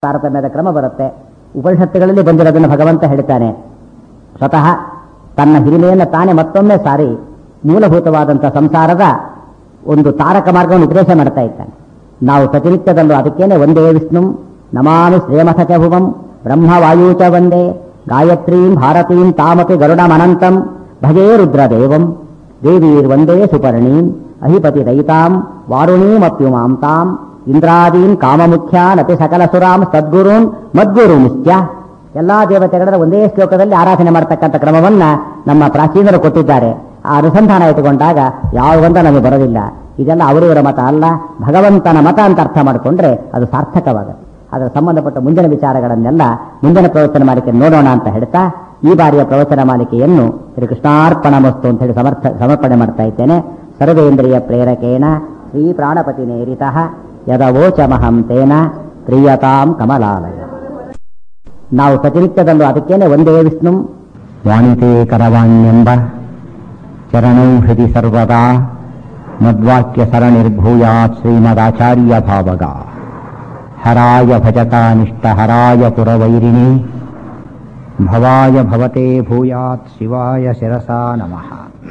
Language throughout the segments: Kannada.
ತಾರತಮ್ಯದ ಕ್ರಮ ಬರುತ್ತೆ ಉಪನಿಷತ್ತುಗಳಲ್ಲಿ ಬಂದಿರೋದನ್ನು ಭಗವಂತ ಹೇಳ್ತಾನೆ ಸ್ವತಃ ತನ್ನ ಹಿರಿಮೆಯನ್ನು ತಾನೇ ಮತ್ತೊಮ್ಮೆ ಸಾರಿ ಮೂಲಭೂತವಾದಂಥ ಸಂಸಾರದ ಒಂದು ತಾರಕ ಮಾರ್ಗವನ್ನು ಉಪದೇಶ ಮಾಡ್ತಾ ಇದ್ದಾನೆ ನಾವು ಪ್ರತಿನಿತ್ಯದಲ್ಲೂ ಅದಕ್ಕೇನೆ ಒಂದೇ ವಿಷ್ಣು ನಮಾಮಿ ಶ್ರೇಮಥ ಚ ಭುವಂ ಬ್ರಹ್ಮವಾಯೂ ಚ ಒಂದೇ ಗಾಯತ್ರೀಂ ಭಾರತೀಂ ತಾಮಪಿ ಗರುಡಮನಂತಂ ಭಜೇ ರುದ್ರದೇವಂ ದೇವೀರ್ವಂದೇ ಸುಪರ್ಣೀಂ ಅಹಿಪತಿ ದಯಿತಾಂ ವಾರುಣೀಮಪ್ಯುಮಾಂ ತಾಂ ಇಂದ್ರಾದೀನ್ ಕಾಮಮುಖ್ಯಾನಪಿ ಸಕಲ ಸುರಾಂ ಸದ್ಗುರೂನ್ ಮದ್ಗುರು ನಿತ್ಯ ಎಲ್ಲಾ ದೇವತೆಗಳ ಒಂದೇ ಶ್ಲೋಕದಲ್ಲಿ ಆರಾಧನೆ ಮಾಡತಕ್ಕಂಥ ಕ್ರಮವನ್ನ ನಮ್ಮ ಪ್ರಾಚೀನರು ಕೊಟ್ಟಿದ್ದಾರೆ ಆ ಅನುಸಂಧಾನ ಇಟ್ಟುಕೊಂಡಾಗ ಯಾವ ಒಂದ ನಮಗೆ ಬರೋದಿಲ್ಲ ಇದೆಲ್ಲ ಅವರಿವರ ಮತ ಅಲ್ಲ ಭಗವಂತನ ಮತ ಅಂತ ಅರ್ಥ ಮಾಡಿಕೊಂಡ್ರೆ ಅದು ಸಾರ್ಥಕವಾಗುತ್ತೆ ಅದರ ಸಂಬಂಧಪಟ್ಟ ಮುಂದಿನ ವಿಚಾರಗಳನ್ನೆಲ್ಲ ಮುಂದಿನ ಪ್ರವಚನ ಮಾಲಿಕೆ ನೋಡೋಣ ಅಂತ ಹೇಳ್ತಾ ಈ ಬಾರಿಯ ಪ್ರವಚನ ಮಾಲಿಕೆಯನ್ನು ಶ್ರೀ ಕೃಷ್ಣಾರ್ಪಣ ಮಸ್ತು ಅಂತ ಹೇಳಿ ಸಮರ್ಥ ಸಮರ್ಪಣೆ ಮಾಡ್ತಾ ಇದ್ದೇನೆ ಸರ್ವೇಂದ್ರಿಯ ಪ್ರೇರಕೇಣ ಶ್ರೀ ಪ್ರಾಣಪತಿ ನೇರಿತಃ ಯದವೋಚಮಹಂ ತೇನ ಪ್ರಿಯತಾಂ ಕಮಲಾಲಯ ನಾವು ಪ್ರತಿನಿತ್ಯದಲ್ಲೂ ಅದಕ್ಕೇನೆ ಒಂದೇ ವಿಷ್ಣು ವಾಣಿತೆ ಕರವಾಣ್ಯಂಬ ಚರಣೌ ಹೃದಿ ಸರ್ವದಾ ಮದ್ವಾಕ್ಯ ಸರಣಿರ್ಭೂಯಾತ್ ಶ್ರೀಮದಾಚಾರ್ಯ ಭಾವಗ ಹರಾಯ ಭಜಕಾನಿಷ್ಠ ಹರಾಯ ಪುರವೈರಿಣಿ ಭವಾಯ ಭವತೆ ಭೂಯಾತ್ ಶಿವಾಯ ಶಿರಸಾ ನಮಃ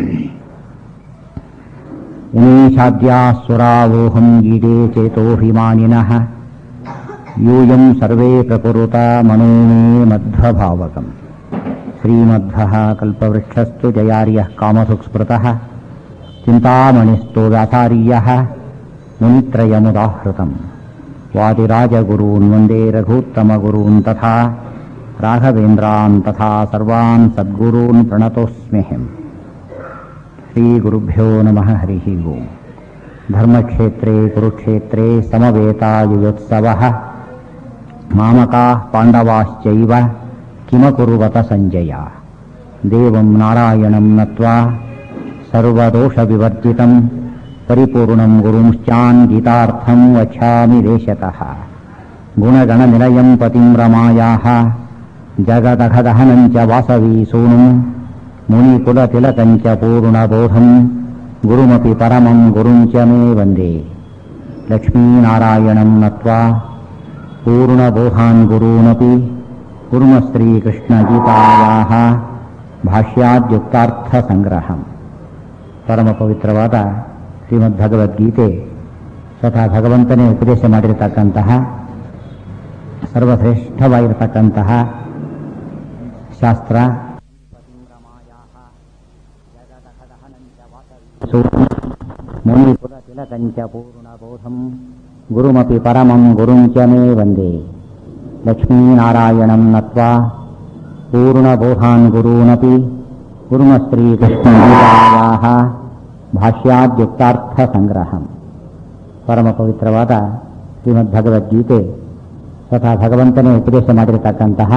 ಇನೀಶಾದ್ಯಾಸುರಾವೋಹಂ ಗೀಡೆ ಚೇತೋಭಿಮಾನಿನಃ ಯೂಯಂ ಸರ್ವೇ ಪ್ರಕುರುತ ಮನೋ ಮೇ ಮಧ್ವಭಾವಕಂ ಶ್ರೀಮಧ್ವಃ ಕಲ್ಪವೃಕ್ಷಸ್ತು ಜಯಾರ್ಯಃ ಕಾಮಸುಕ್ಸ್ಮೃತಃ ಚಿಂತಾಮಣಿಸ್ತು ವ್ಯಾಸಾರ್ಯಃ ಮುನಿತ್ರಯಮುದಾಹೃತಂ ವಾದಿರಾಜಗುರೂನ್ ವಂದೇ ರಘೂತ್ತಮಗುರೂನ್ ತಥಾ ರಾಘವೇಂದ್ರಾನ್ ತಥಾ ಸರ್ವಾನ್ ಸದ್ಗುರೂನ್ ಪ್ರಣತೋಸ್ಮ್ಯಹಂ ಶ್ರೀಗುರುಭ್ಯೋ ನಮಃ ಹರಿः ಓಂ ಧರ್ಮಕ್ಷೇತ್ರೇ ಕುರುಕ್ಷೇತ್ರೇ ಸಮವೇತಾಯುಯೋತ್ಸವः ಮಾಮಕಾः ಪಾಂಡವಾಶ್ಚೈವ ಕಿಮಕುರುವತ ಸಂಜಯ ದೇವಂ ನಾರಾಯಣಂ ನತ್ವಾ ಸರ್ವದೋಷವಿವರ್ಜಿತಂ ಪರಿಪೂರ್ಣಂ ಗುರುಂಶ್ಚಾನ್ ಗೀತಾರ್ಥಂ ವಕ್ಷಾಮಿ ದೇಶತಃ ಗುಣಗಣನಿಲಯಂ ಪತಿಂ ರಮಾಯಾः ಜಗದಘದಹನಂ ಚ ವಾಸವೀ ಸೂನುಂ ಮುನಿಕುಲತಿಲಕಂ ಚ ಪೂರ್ಣಬೋಧಂ ಗುರುಮಪಿ ಪರಮಂ ಗುರುಂ ಚ ಮೇ ವಂದೇ ಲಕ್ಷ್ಮೀನಾರಾಯಣಂ ನತ್ವಾ ಪೂರ್ಣಬೋಧಾನ್ ಗುರೂನಪಿ ಕುರ್ಮ ಶ್ರೀಕೃಷ್ಣಗೀತಾಯಾः ಭಾಷ್ಯಾದ್ಯುಕ್ತಾರ್ಥಸಂಗ್ರಹಂ ಪರಮ ಪವಿತ್ರವಾದ ಶ್ರೀಮದ್ಭಗವದ್ಗೀತೆ ಸ್ವತಃ ಭಗವಂತನೇ ಉಪದೇಶ ಮಾಡಿರತಕ್ಕಂತಹ ಸರ್ವಶ್ರೇಷ್ಠವಾಗಿರತಕ್ಕಂತಹ ಶಾಸ್ತ್ರ ಮುನಿಪುರತಿಲಕಂಚ ಪೂರ್ಣಬೋಧಂ ಗುರುಮಪಿ ಪರಮಂ ಗುರುಂ ಚ ಮೇ ವಂದೇ ಲಕ್ಷ್ಮೀನಾರಾಯಣಂ ನತ್ವಾ ಪೂರ್ಣಬೋಧಾನ್ ಗುರೂನಪಿ ಕುರ್ಮ ಶ್ರೀಕೃಷ್ಣಗೀತಾಯಾः ಭಾಷ್ಯಾದ್ಯುಕ್ತಾರ್ಥಸಂಗ್ರಹಂ ಪರಮ ಪವಿತ್ರವಾದ ಶ್ರೀಮದ್ಭಗವದ್ಗೀತೆ ಸ್ವತಃ ಭಗವಂತನೇ ಉಪದೇಶ ಮಾಡಿರತಕ್ಕಂತಹ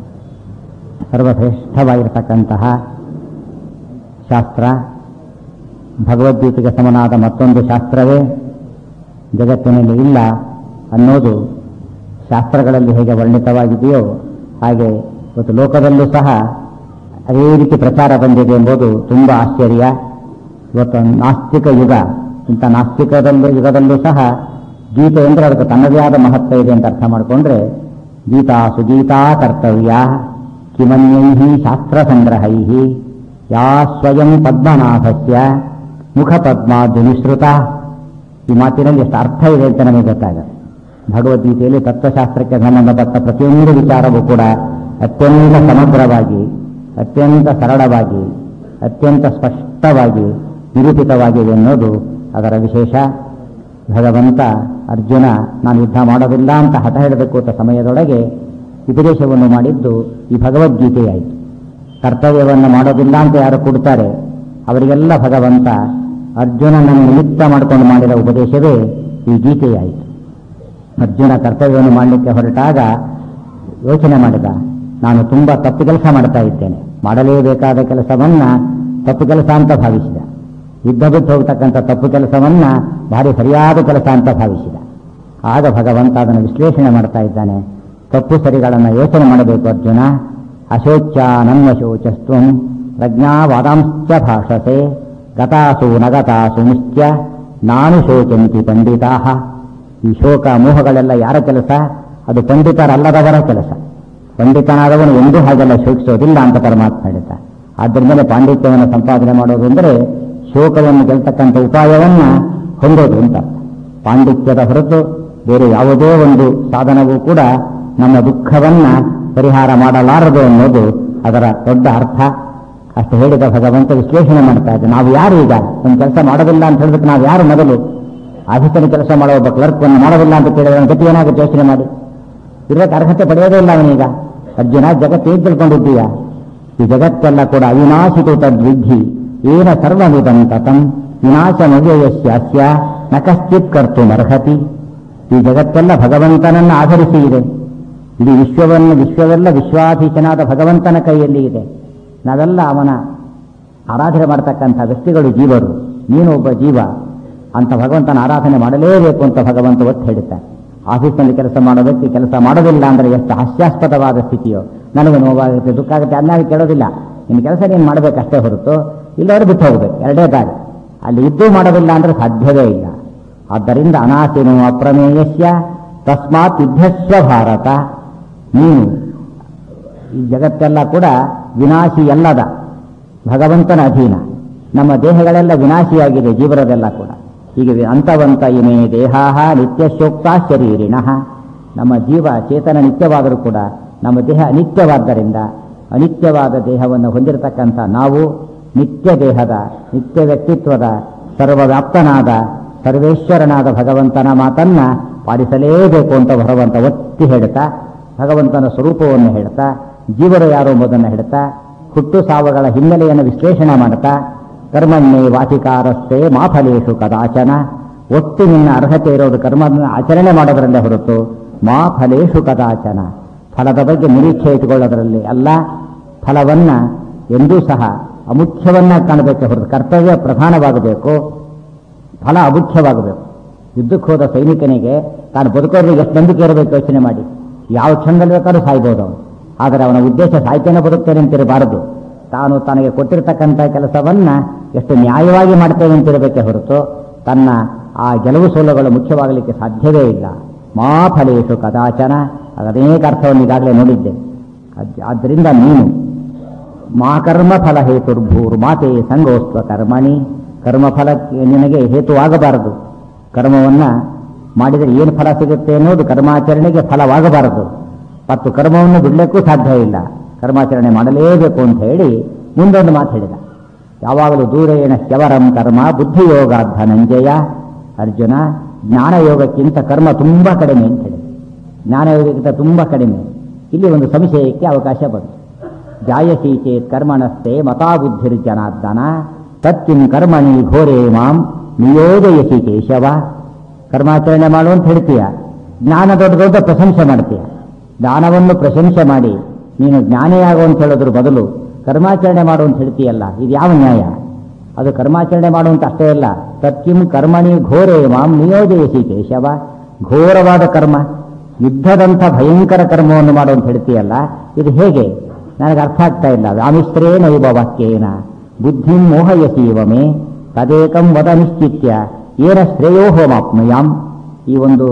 ಸರ್ವಶ್ರೇಷ್ಠವಾಗಿರತಕ್ಕಂತಹ ಶಾಸ್ತ್ರ ಭಗವದ್ಗೀತೆಗೆ ಸಮನಾದ ಮತ್ತೊಂದು ಶಾಸ್ತ್ರವೇ ಜಗತ್ತಿನಲ್ಲಿ ಇಲ್ಲ ಅನ್ನೋದು ಶಾಸ್ತ್ರಗಳಲ್ಲಿ ಹೇಗೆ ವರ್ಣಿತವಾಗಿದೆಯೋ ಹಾಗೆ ಇವತ್ತು ಲೋಕದಲ್ಲೂ ಸಹ ಅದೇ ರೀತಿ ಪ್ರಚಾರ ಬಂದಿದೆ ಎಂಬುದು ತುಂಬ ಆಶ್ಚರ್ಯ ಇವತ್ತು ನಾಸ್ತಿಕ ಯುಗ ಇಂಥ ನಾಸ್ತಿಕದಲ್ಲೂ ಯುಗದಲ್ಲೂ ಸಹ ಗೀತೆ ಅಂದರೆ ಅದಕ್ಕೆ ತನ್ನದೇ ಆದ ಮಹತ್ವ ಇದೆ ಅಂತ ಅರ್ಥ ಮಾಡಿಕೊಂಡ್ರೆ ಗೀತಾ ಸುಗೀತಾ ಕರ್ತವ್ಯ ಕಿಮನ್ಯೈ ಶಾಸ್ತ್ರ ಸಂಗ್ರಹೈ ಯಾ ಸ್ವಯಂ ಪದ್ಮನಾಭಸ್ಯ ಮುಖ ಪದ್ಮಾದ್ಯುನಿಸೃತ ಈ ಮಾತಿನಲ್ಲಿ ಎಷ್ಟು ಅರ್ಥ ಇದೆ ಅಂತ ನಮಗೆ ಗೊತ್ತಾಗುತ್ತೆ ಭಗವದ್ಗೀತೆಯಲ್ಲಿ ತತ್ವಶಾಸ್ತ್ರಕ್ಕೆ ಸಂಬಂಧಪಟ್ಟ ಪ್ರತಿಯೊಂದು ವಿಚಾರವೂ ಕೂಡ ಅತ್ಯಂತ ಸಮಗ್ರವಾಗಿ ಅತ್ಯಂತ ಸರಳವಾಗಿ ಅತ್ಯಂತ ಸ್ಪಷ್ಟವಾಗಿ ನಿರೂಪಿತವಾಗಿದೆ ಅನ್ನೋದು ಅದರ ವಿಶೇಷ ಭಗವಂತ ಅರ್ಜುನ ನಾನು ಯುದ್ಧ ಮಾಡೋದಿಲ್ಲ ಅಂತ ಹಠ ಹಿಡಬೇಕು ಅಂತ ಸಮಯದೊಳಗೆ ಉಪದೇಶವನ್ನು ಮಾಡಿದ್ದು ಈ ಭಗವದ್ಗೀತೆಯಾಯಿತು ಕರ್ತವ್ಯವನ್ನು ಮಾಡೋದಿಲ್ಲ ಅಂತ ಯಾರು ಕೊಡ್ತಾರೆ ಅವರಿಗೆಲ್ಲ ಭಗವಂತ ಅರ್ಜುನನನ್ನು ನಿಮಿತ್ತ ಮಾಡಿಕೊಂಡು ಮಾಡಿದ ಉಪದೇಶವೇ ಈ ಗೀತೆಯಾಯಿತು ಅರ್ಜುನ ಕರ್ತವ್ಯವನ್ನು ಮಾಡಲಿಕ್ಕೆ ಹೊರಟಾಗ ಯೋಚನೆ ಮಾಡಿದ ನಾನು ತುಂಬ ತಪ್ಪು ಕೆಲಸ ಮಾಡ್ತಾ ಇದ್ದೇನೆ ಮಾಡಲೇಬೇಕಾದ ಕೆಲಸವನ್ನ ತಪ್ಪು ಕೆಲಸ ಅಂತ ಭಾವಿಸಿದ ಯುದ್ಧ ಬಿಟ್ಟು ಹೋಗ್ತಕ್ಕಂಥ ತಪ್ಪು ಕೆಲಸವನ್ನ ಭಾರಿ ಸರಿಯಾದ ಕೆಲಸ ಅಂತ ಭಾವಿಸಿದ ಆಗ ಭಗವಂತ ಅದನ್ನು ವಿಶ್ಲೇಷಣೆ ಮಾಡ್ತಾ ಇದ್ದಾನೆ ತಪ್ಪು ಸರಿಗಳನ್ನು ಯೋಚನೆ ಮಾಡಬೇಕು ಅರ್ಜುನ ಅಶೋಚ ನನ್ವಶೋಚಸ್ತ್ವಂ ಪ್ರಜ್ಞಾವಾದಾಂಶ್ಚ ಭಾಷಸೆ ಗತಾಸು ನಗತಾಸು ಮುಶ್ಚ ನಾನು ಶೋಚಂತಿ ಪಂಡಿತಾ ಈ ಶೋಕ ಮೋಹಗಳೆಲ್ಲ ಯಾರ ಕೆಲಸ ಅದು ಪಂಡಿತರಲ್ಲದವರ ಕೆಲಸ ಪಂಡಿತನಾದವನು ಎಂದೂ ಹಾಗೆಲ್ಲ ಶೋಕಿಸೋದಿಲ್ಲ ಅಂತ ಪರಮಾತ್ಮ ಹೇಳ್ತಾರೆ ಆದ್ದರಿಂದಲೇ ಪಾಂಡಿತ್ಯವನ್ನು ಸಂಪಾದನೆ ಮಾಡೋದು ಅಂದರೆ ಶೋಕವನ್ನು ಗೆಲ್ತಕ್ಕಂಥ ಉಪಾಯವನ್ನ ಹೊಂದೋದು ಅಂತ ಪಾಂಡಿತ್ಯದ ಹೊರತು ಬೇರೆ ಯಾವುದೇ ಒಂದು ಸಾಧನವೂ ಕೂಡ ನಮ್ಮ ದುಃಖವನ್ನ ಪರಿಹಾರ ಮಾಡಲಾರದು ಅನ್ನೋದು ಅದರ ದೊಡ್ಡ ಅರ್ಥ ಅಷ್ಟು ಹೇಳಿದ ಭಗವಂತ ವಿಶ್ಲೇಷಣೆ ಮಾಡ್ತಾ ಇದ್ದೆ ನಾವು ಯಾರು ಈಗ ಒಂದು ಕೆಲಸ ಮಾಡೋದಿಲ್ಲ ಅಂತ ಹೇಳಿದ್ರೆ ನಾವು ಯಾರು ಮೊದಲು ಆಫೀಸಲ್ಲಿ ಕೆಲಸ ಮಾಡೋ ಒಬ್ಬ ಕ್ಲರ್ಕ್ ಅನ್ನು ಮಾಡೋದಿಲ್ಲ ಅಂತ ಕೇಳಿದ್ರೆ ಅವನ ಗತಿ ಏನಾಗುತ್ತೆ ಯೋಚನೆ ಮಾಡಿ ಇರೋಕ್ಕೆ ಅರ್ಹತೆ ಪಡೆಯೋದೇ ಇಲ್ಲ ಅವನೀಗ ಅರ್ಜುನ ಜಗತ್ತೇನು ತಿಳ್ಕೊಂಡಿದ್ದೀಯ ಈ ಜಗತ್ತೆಲ್ಲ ಕೂಡ ಅವಿನಾಶಿತು ತದ್ವಿಧಿ ಏನ ಸರ್ವವಿಧಂ ತತಂ ವಿನಾಶಮವ್ಯಯಸ್ಯಾಸ್ಯ ನ ಕಶ್ಚಿತ್ ಕರ್ತುಮರ್ಹತಿ ಈ ಜಗತ್ತೆಲ್ಲ ಭಗವಂತನನ್ನು ಆಧರಿಸಿ ಇದೆ ಇಡೀ ವಿಶ್ವವನ್ನು ವಿಶ್ವವೆಲ್ಲ ವಿಶ್ವಾಧೀಶನಾದ ಭಗವಂತನ ಕೈಯಲ್ಲಿ ಇದೆ ನಾವೆಲ್ಲ ಅವನ ಆರಾಧನೆ ಮಾಡತಕ್ಕಂಥ ವ್ಯಕ್ತಿಗಳು ಜೀವರು ನೀನು ಒಬ್ಬ ಜೀವ ಅಂತ ಭಗವಂತನ ಆರಾಧನೆ ಮಾಡಲೇಬೇಕು ಅಂತ ಭಗವಂತ ಒತ್ತು ಹೇಳುತ್ತಾರೆ ಆಫೀಸ್ನಲ್ಲಿ ಕೆಲಸ ಮಾಡೋ ವ್ಯಕ್ತಿ ಕೆಲಸ ಮಾಡೋದಿಲ್ಲ ಅಂದರೆ ಎಷ್ಟು ಹಾಸ್ಯಾಸ್ಪದವಾದ ಸ್ಥಿತಿಯೋ ನನಗೆ ನೋವಾಗುತ್ತೆ ದುಃಖ ಆಗುತ್ತೆ ಅನ್ನಾಗಿ ಕೇಳೋದಿಲ್ಲ ನಿನ್ನ ಕೆಲಸ ನೀನು ಮಾಡಬೇಕಷ್ಟೇ ಹೊರತು ಇಲ್ಲವರು ಬಿಟ್ಟು ಹೋಗ್ಬೇಕು ಎರಡೇ ದಾರಿ ಅಲ್ಲಿ ಇದ್ದೂ ಮಾಡೋದಿಲ್ಲ ಅಂದರೆ ಸಾಧ್ಯವೇ ಇಲ್ಲ ಆದ್ದರಿಂದ ಅನಾಸಿನೋ ಅಪ್ರಮೇಯಸ್ಯ ತಸ್ಮಾತ್ ಯುದ್ಧಸ್ವ ಭಾರತ ನೀನು ಈ ಜಗತ್ತೆಲ್ಲ ಕೂಡ ವಿನಾಶಿ ಅಲ್ಲದ ಭಗವಂತನ ಅಧೀನ ನಮ್ಮ ದೇಹಗಳೆಲ್ಲ ವಿನಾಶಿಯಾಗಿದೆ ಜೀವನದೆಲ್ಲ ಕೂಡ ಹೀಗೆ ವಿ- ಅಂತವಂತ ಇಮೇ ದೇಹಾಹ ನಿತ್ಯ ಶೋಕ್ತ ಶರೀರಿಣಃ ನಮ್ಮ ಜೀವ ಚೇತನ ನಿತ್ಯವಾದರೂ ಕೂಡ ನಮ್ಮ ದೇಹ ಅನಿತ್ಯವಾದ್ದರಿಂದ ಅನಿತ್ಯವಾದ ದೇಹವನ್ನು ಹೊಂದಿರತಕ್ಕಂಥ ನಾವು ನಿತ್ಯ ದೇಹದ ನಿತ್ಯ ವ್ಯಕ್ತಿತ್ವದ ಸರ್ವವ್ಯಾಪ್ತನಾದ ಸರ್ವೇಶ್ವರನಾದ ಭಗವಂತನ ಮಾತನ್ನ ಪಾಲಿಸಲೇಬೇಕು ಅಂತ ಭಗವಂತ ಒತ್ತಿ ಹೇಳ್ತಾ ಭಗವಂತನ ಸ್ವರೂಪವನ್ನು ಹೇಳ್ತಾ ಜೀವರು ಯಾರು ಎಂಬುದನ್ನು ಹೇಳ್ತಾ ಹುಟ್ಟು ಸಾವುಗಳ ಹಿನ್ನೆಲೆಯನ್ನು ವಿಶ್ಲೇಷಣೆ ಮಾಡ್ತಾ ಕರ್ಮಣ್ಣೆ ವಾಚಿಕಾರಸ್ಥೆ ಮಾಫಲೇಶು ಕದಾಚನ ಒಟ್ಟು ನಿನ್ನ ಅರ್ಹತೆ ಇರೋದು ಕರ್ಮ ಆಚರಣೆ ಮಾಡೋದರಲ್ಲೇ ಹೊರತು ಮಾ ಫಲೇಶು ಕದಾಚನ ಫಲದ ಬಗ್ಗೆ ನಿರೀಕ್ಷೆ ಇಟ್ಟುಕೊಳ್ಳೋದರಲ್ಲಿ ಅಲ್ಲ ಫಲವನ್ನ ಎಂದೂ ಸಹ ಅಮುಖ್ಯವನ್ನ ಕಾಣಬೇಕೆ ಹೊರತು ಕರ್ತವ್ಯ ಪ್ರಧಾನವಾಗಬೇಕು ಫಲ ಅಮುಖ್ಯವಾಗಬೇಕು ಯುದ್ಧಕ್ಕೆ ಹೋದ ಸೈನಿಕನಿಗೆ ತಾನು ಬದುಕೋರಿಗೆ ಎಷ್ಟು ನಂಬಿಕೆ ಇರಬೇಕು ಯೋಚನೆ ಮಾಡಿ ಯಾವ ಕ್ಷಣದಲ್ಲಿ ಬೇಕಾದ್ರೂ ಸಾಯ್ಬೋದು ಅವನು ಆದರೆ ಅವನ ಉದ್ದೇಶ ಸಾಯ್ತೇನೆ ಬದುಕ್ತೇನೆ ಅಂತಿರಬಾರದು ತಾನು ತನಗೆ ಕೊಟ್ಟಿರ್ತಕ್ಕಂಥ ಕೆಲಸವನ್ನ ಎಷ್ಟು ನ್ಯಾಯವಾಗಿ ಮಾಡ್ತೇವೆ ಅಂತಿರಬೇಕೆ ಹೊರತು ತನ್ನ ಆ ಗೆಲುವು ಸೋಲುಗಳು ಮುಖ್ಯವಾಗಲಿಕ್ಕೆ ಸಾಧ್ಯವೇ ಇಲ್ಲ ಮಾ ಫಲೇಶು ಕದಾಚನ ಅದು ಅನೇಕ ಅರ್ಥವನ್ನು ಈಗಾಗಲೇ ನೋಡಿದ್ದೆ ಅದ್- ಆದ್ದರಿಂದ ನೀನು ಮಾ ಕರ್ಮ ಫಲ ಹೇತುರ್ಭೂರ್ ಮಾತೆ ಸಂಗೋಸ್ತ್ವ ಕರ್ಮಣಿ ಕರ್ಮಫಲಕ್ಕೆ ನಿನಗೆ ಹೇತುವಾಗಬಾರದು ಕರ್ಮವನ್ನ ಮಾಡಿದರೆ ಏನು ಫಲ ಸಿಗುತ್ತೆ ಅನ್ನೋದು ಕರ್ಮಾಚರಣೆಗೆ ಫಲವಾಗಬಾರದು ಮತ್ತು ಕರ್ಮವನ್ನು ಬಿಡಲಿಕ್ಕೂ ಸಾಧ್ಯ ಇಲ್ಲ ಕರ್ಮಾಚರಣೆ ಮಾಡಲೇಬೇಕು ಅಂತ ಹೇಳಿ ಮುಂದೊಂದು ಮಾತು ಹೇಳಿದ ಯಾವಾಗಲೂ ದೂರೇಣ ಹ್ಯವರಂ ಕರ್ಮ ಬುದ್ಧಿಯೋಗ ಧನಂಜಯ ಅರ್ಜುನ ಜ್ಞಾನಯೋಗಕ್ಕಿಂತ ಕರ್ಮ ತುಂಬಾ ಕಡಿಮೆ ಅಂತ ಹೇಳಿ ಜ್ಞಾನಯೋಗಕ್ಕಿಂತ ತುಂಬಾ ಕಡಿಮೆ ಇಲ್ಲಿ ಒಂದು ಸಂಶಯಕ್ಕೆ ಅವಕಾಶ ಬಂತು ಜಾಯಸಿ ಚೇತ್ ಕರ್ಮಣಸ್ಥೆ ಮತಾ ಬುದ್ಧಿರ್ಜನಾರ್ದನ ತತ್ತಿಂ ಕರ್ಮಣಿ ಘೋರೆ ಮಾಂ ನಿಯೋಜಯಸಿ ಕೇಶವ ಕರ್ಮಾಚರಣೆ ಮಾಡು ಅಂತ ಹೇಳ್ತೀಯ ಜ್ಞಾನ ದೊಡ್ಡ ದೊಡ್ಡ ಪ್ರಶಂಸೆ ಮಾಡ್ತೀಯ ಜ್ಞಾನವನ್ನು ಪ್ರಶಂಸೆ ಮಾಡಿ ನೀನು ಜ್ಞಾನಿಯಾಗು ಅಂತ ಹೇಳೋದ್ರ ಬದಲು ಕರ್ಮಾಚರಣೆ ಮಾಡು ಅಂತ ಹೇಳ್ತೀಯಲ್ಲ ಇದು ಯಾವ ನ್ಯಾಯ ಅದು ಕರ್ಮಾಚರಣೆ ಮಾಡುವಂತ ಅಷ್ಟೇ ಅಲ್ಲ ತತ್ಕಿಂ ಕರ್ಮಣಿ ಘೋರೆ ಮಾಂ ನಿಯೋಜಯಸಿ ಕೇಶವ ಘೋರವಾದ ಕರ್ಮ ಯುದ್ಧದಂಥ ಭಯಂಕರ ಕರ್ಮವನ್ನು ಮಾಡು ಅಂತ ಹೇಳ್ತೀಯಲ್ಲ ಇದು ಹೇಗೆ ನನಗೆ ಅರ್ಥ ಆಗ್ತಾ ಇಲ್ಲ ವ್ಯಾಮಿಶ್ರೇಣ ಇವ ವಾಕ್ಯೇನ ಬುದ್ಧಿಂ ಮೋಹಯಸೀವಮೇ ತದೇಕಂ ವದ ನಿಶ್ಚಿತ್ಯ ಏನ ಶ್ರೇಯೋಹೋಮಾಪ್ನುಯಾಂ ಈ ಒಂದು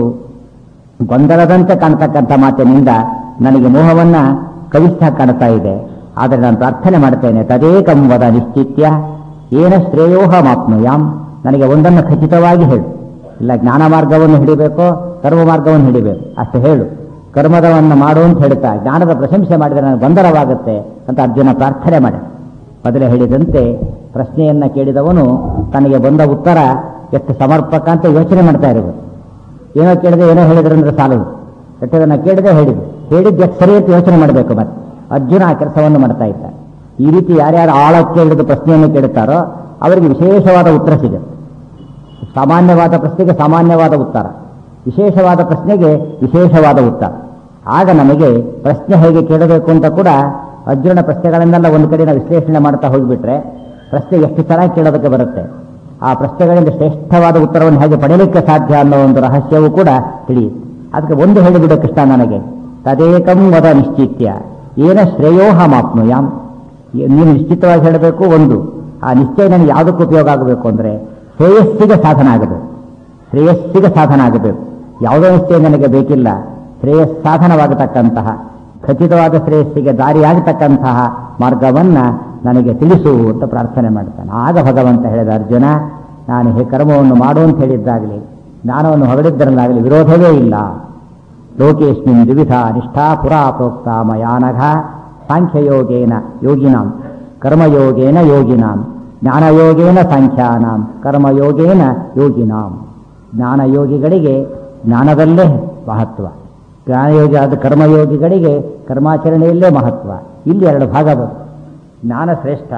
ಗೊಂದಲದಂತೆ ಕಾಣ್ತಕ್ಕಂಥ ಮಾತಿನಿಂದ ನನಗೆ ಮೋಹವನ್ನ ಕವಿಸ್ತಾ ಕಾಣ್ತಾ ಇದೆ ಆದರೆ ನಾನು ಪ್ರಾರ್ಥನೆ ಮಾಡ್ತೇನೆ ತದೇಕಂ ವದ ನಿಶ್ಚಿತ್ಯ ಏನ ಶ್ರೇಯೋಹಮಾಪ್ನುಯಾಂ ನನಗೆ ಒಂದನ್ನು ಖಚಿತವಾಗಿ ಹೇಳು ಇಲ್ಲ ಜ್ಞಾನ ಮಾರ್ಗವನ್ನು ಹಿಡಿಬೇಕೋ ಕರ್ಮ ಮಾರ್ಗವನ್ನು ಹಿಡಿಬೇಕು ಅಷ್ಟು ಹೇಳು ಕರ್ಮದವನ್ನು ಮಾಡು ಅಂತ ಹೇಳ್ತಾ ಜ್ಞಾನದ ಪ್ರಶಂಸೆ ಮಾಡಿದರೆ ನನಗೆ ಗೊಂದಲವಾಗುತ್ತೆ ಅಂತ ಅರ್ಜುನ ಪ್ರಾರ್ಥನೆ ಮಾಡಿ ಮೊದಲೇ ಹೇಳಿದಂತೆ ಪ್ರಶ್ನೆಯನ್ನ ಕೇಳಿದವನು ತನಗೆ ಬಂದ ಉತ್ತರ ಎಷ್ಟು ಸಮರ್ಪಕ ಅಂತ ಯೋಚನೆ ಮಾಡ್ತಾ ಇರಬೇಕು ಏನೋ ಕೇಳಿದೆ ಏನೋ ಹೇಳಿದ್ರೆ ಅಂದ್ರೆ ಸಾಲದು ಕೆಟ್ಟದನ್ನ ಕೇಳಿದೆ ಹೇಳಿದೆ ಹೇಳಿದ್ದು ಎಷ್ಟು ಸರಿ ಅಂತ ಯೋಚನೆ ಮಾಡಬೇಕು ಮತ್ತೆ ಅರ್ಜುನ ಆ ಕೆಲಸವನ್ನು ಮಾಡ್ತಾ ಇದ್ದ ಈ ರೀತಿ ಯಾರ್ಯಾರು ಆಳಕ್ಕೆ ಹಿಡಿದು ಪ್ರಶ್ನೆಯನ್ನು ಕೇಳುತ್ತಾರೋ ಅವರಿಗೆ ವಿಶೇಷವಾದ ಉತ್ತರ ಸಿಗುತ್ತೆ ಸಾಮಾನ್ಯವಾದ ಪ್ರಶ್ನೆಗೆ ಸಾಮಾನ್ಯವಾದ ಉತ್ತರ ವಿಶೇಷವಾದ ಪ್ರಶ್ನೆಗೆ ವಿಶೇಷವಾದ ಉತ್ತರ ಆಗ ನಮಗೆ ಪ್ರಶ್ನೆ ಹೇಗೆ ಕೇಳಬೇಕು ಅಂತ ಕೂಡ ಅರ್ಜುನ ಪ್ರಶ್ನೆಗಳನ್ನೆಲ್ಲ ಒಂದು ಕಡೆ ನಾವು ವಿಶ್ಲೇಷಣೆ ಮಾಡ್ತಾ ಹೋಗಿಬಿಟ್ರೆ ಪ್ರಶ್ನೆ ಎಷ್ಟು ಚೆನ್ನಾಗಿ ಕೇಳೋದಕ್ಕೆ ಬರುತ್ತೆ ಆ ಪ್ರಶ್ನೆಗಳಿಂದ ಶ್ರೇಷ್ಠವಾದ ಉತ್ತರವನ್ನು ಹೇಗೆ ಪಡೆಯಲಿಕ್ಕೆ ಸಾಧ್ಯ ಅನ್ನೋ ಒಂದು ರಹಸ್ಯವೂ ಕೂಡ ತಿಳಿಯುತ್ತೆ ಅದಕ್ಕೆ ಒಂದು ಹೇಳಿಬಿಡೋ ಕೃಷ್ಣ ನನಗೆ ತದೇಕಂ ವದ ನಿಶ್ಚಿತ್ಯ ಏನ ಶ್ರೇಯೋಹಮಾಪ್ನುಯಾಂ ನೀನು ನಿಶ್ಚಿತವಾಗಿ ಹೇಳಬೇಕು ಒಂದು ಆ ನಿಶ್ಚಯ ನನಗೆ ಯಾವುದಕ್ಕೆ ಉಪಯೋಗ ಆಗಬೇಕು ಅಂದರೆ ಶ್ರೇಯಸ್ಸಿಗೆ ಸಾಧನ ಆಗಬೇಕು ಶ್ರೇಯಸ್ಸಿಗೆ ಸಾಧನ ಆಗಬೇಕು ಯಾವುದೋ ನಿಶ್ಚಯ ನನಗೆ ಬೇಕಿಲ್ಲ ಶ್ರೇಯಸ್ ಸಾಧನವಾಗತಕ್ಕಂತಹ ಖಚಿತವಾದ ಶ್ರೇಯಸ್ಸಿಗೆ ದಾರಿಯಾಗತಕ್ಕಂತಹ ಮಾರ್ಗವನ್ನ ನನಗೆ ತಿಳಿಸು ಅಂತ ಪ್ರಾರ್ಥನೆ ಮಾಡ್ತಾನೆ ಆಗ ಭಗವಂತ ಹೇಳಿದ ಅರ್ಜುನ ನಾನು ಹೇ ಕರ್ಮವನ್ನು ಮಾಡು ಅಂತ ಹೇಳಿದ್ದಾಗಲಿ ಜ್ಞಾನವನ್ನು ಹೊಗಳಿದ್ದರಲ್ಲಾಗಲಿ ವಿರೋಧವೇ ಇಲ್ಲ ಲೋಕೇಶ್ಮಿನ್ ದ್ವಿವಿಧ ನಿಷ್ಠಾ ಪುರಾ ಪ್ರೋಕ್ತ ಮಯಾನಘ ಸಾಂಖ್ಯಯೋಗೇನ ಯೋಗಿನಾಂ ಕರ್ಮಯೋಗೇನ ಯೋಗಿನಾಂ ಜ್ಞಾನಯೋಗೇನ ಸಾಂಖ್ಯಾನಾಂ ಕರ್ಮಯೋಗೇನ ಯೋಗಿನಾಂ ಜ್ಞಾನಯೋಗಿಗಳಿಗೆ ಜ್ಞಾನದಲ್ಲೇ ಮಹತ್ವ ಜ್ಞಾನಯೋಗಿ ಆದ ಕರ್ಮಯೋಗಿಗಳಿಗೆ ಕರ್ಮಾಚರಣೆಯಲ್ಲೇ ಮಹತ್ವ ಇಲ್ಲಿ ಎರಡು ಭಾಗ ಬರುತ್ತೆ ಜ್ಞಾನ ಶ್ರೇಷ್ಠ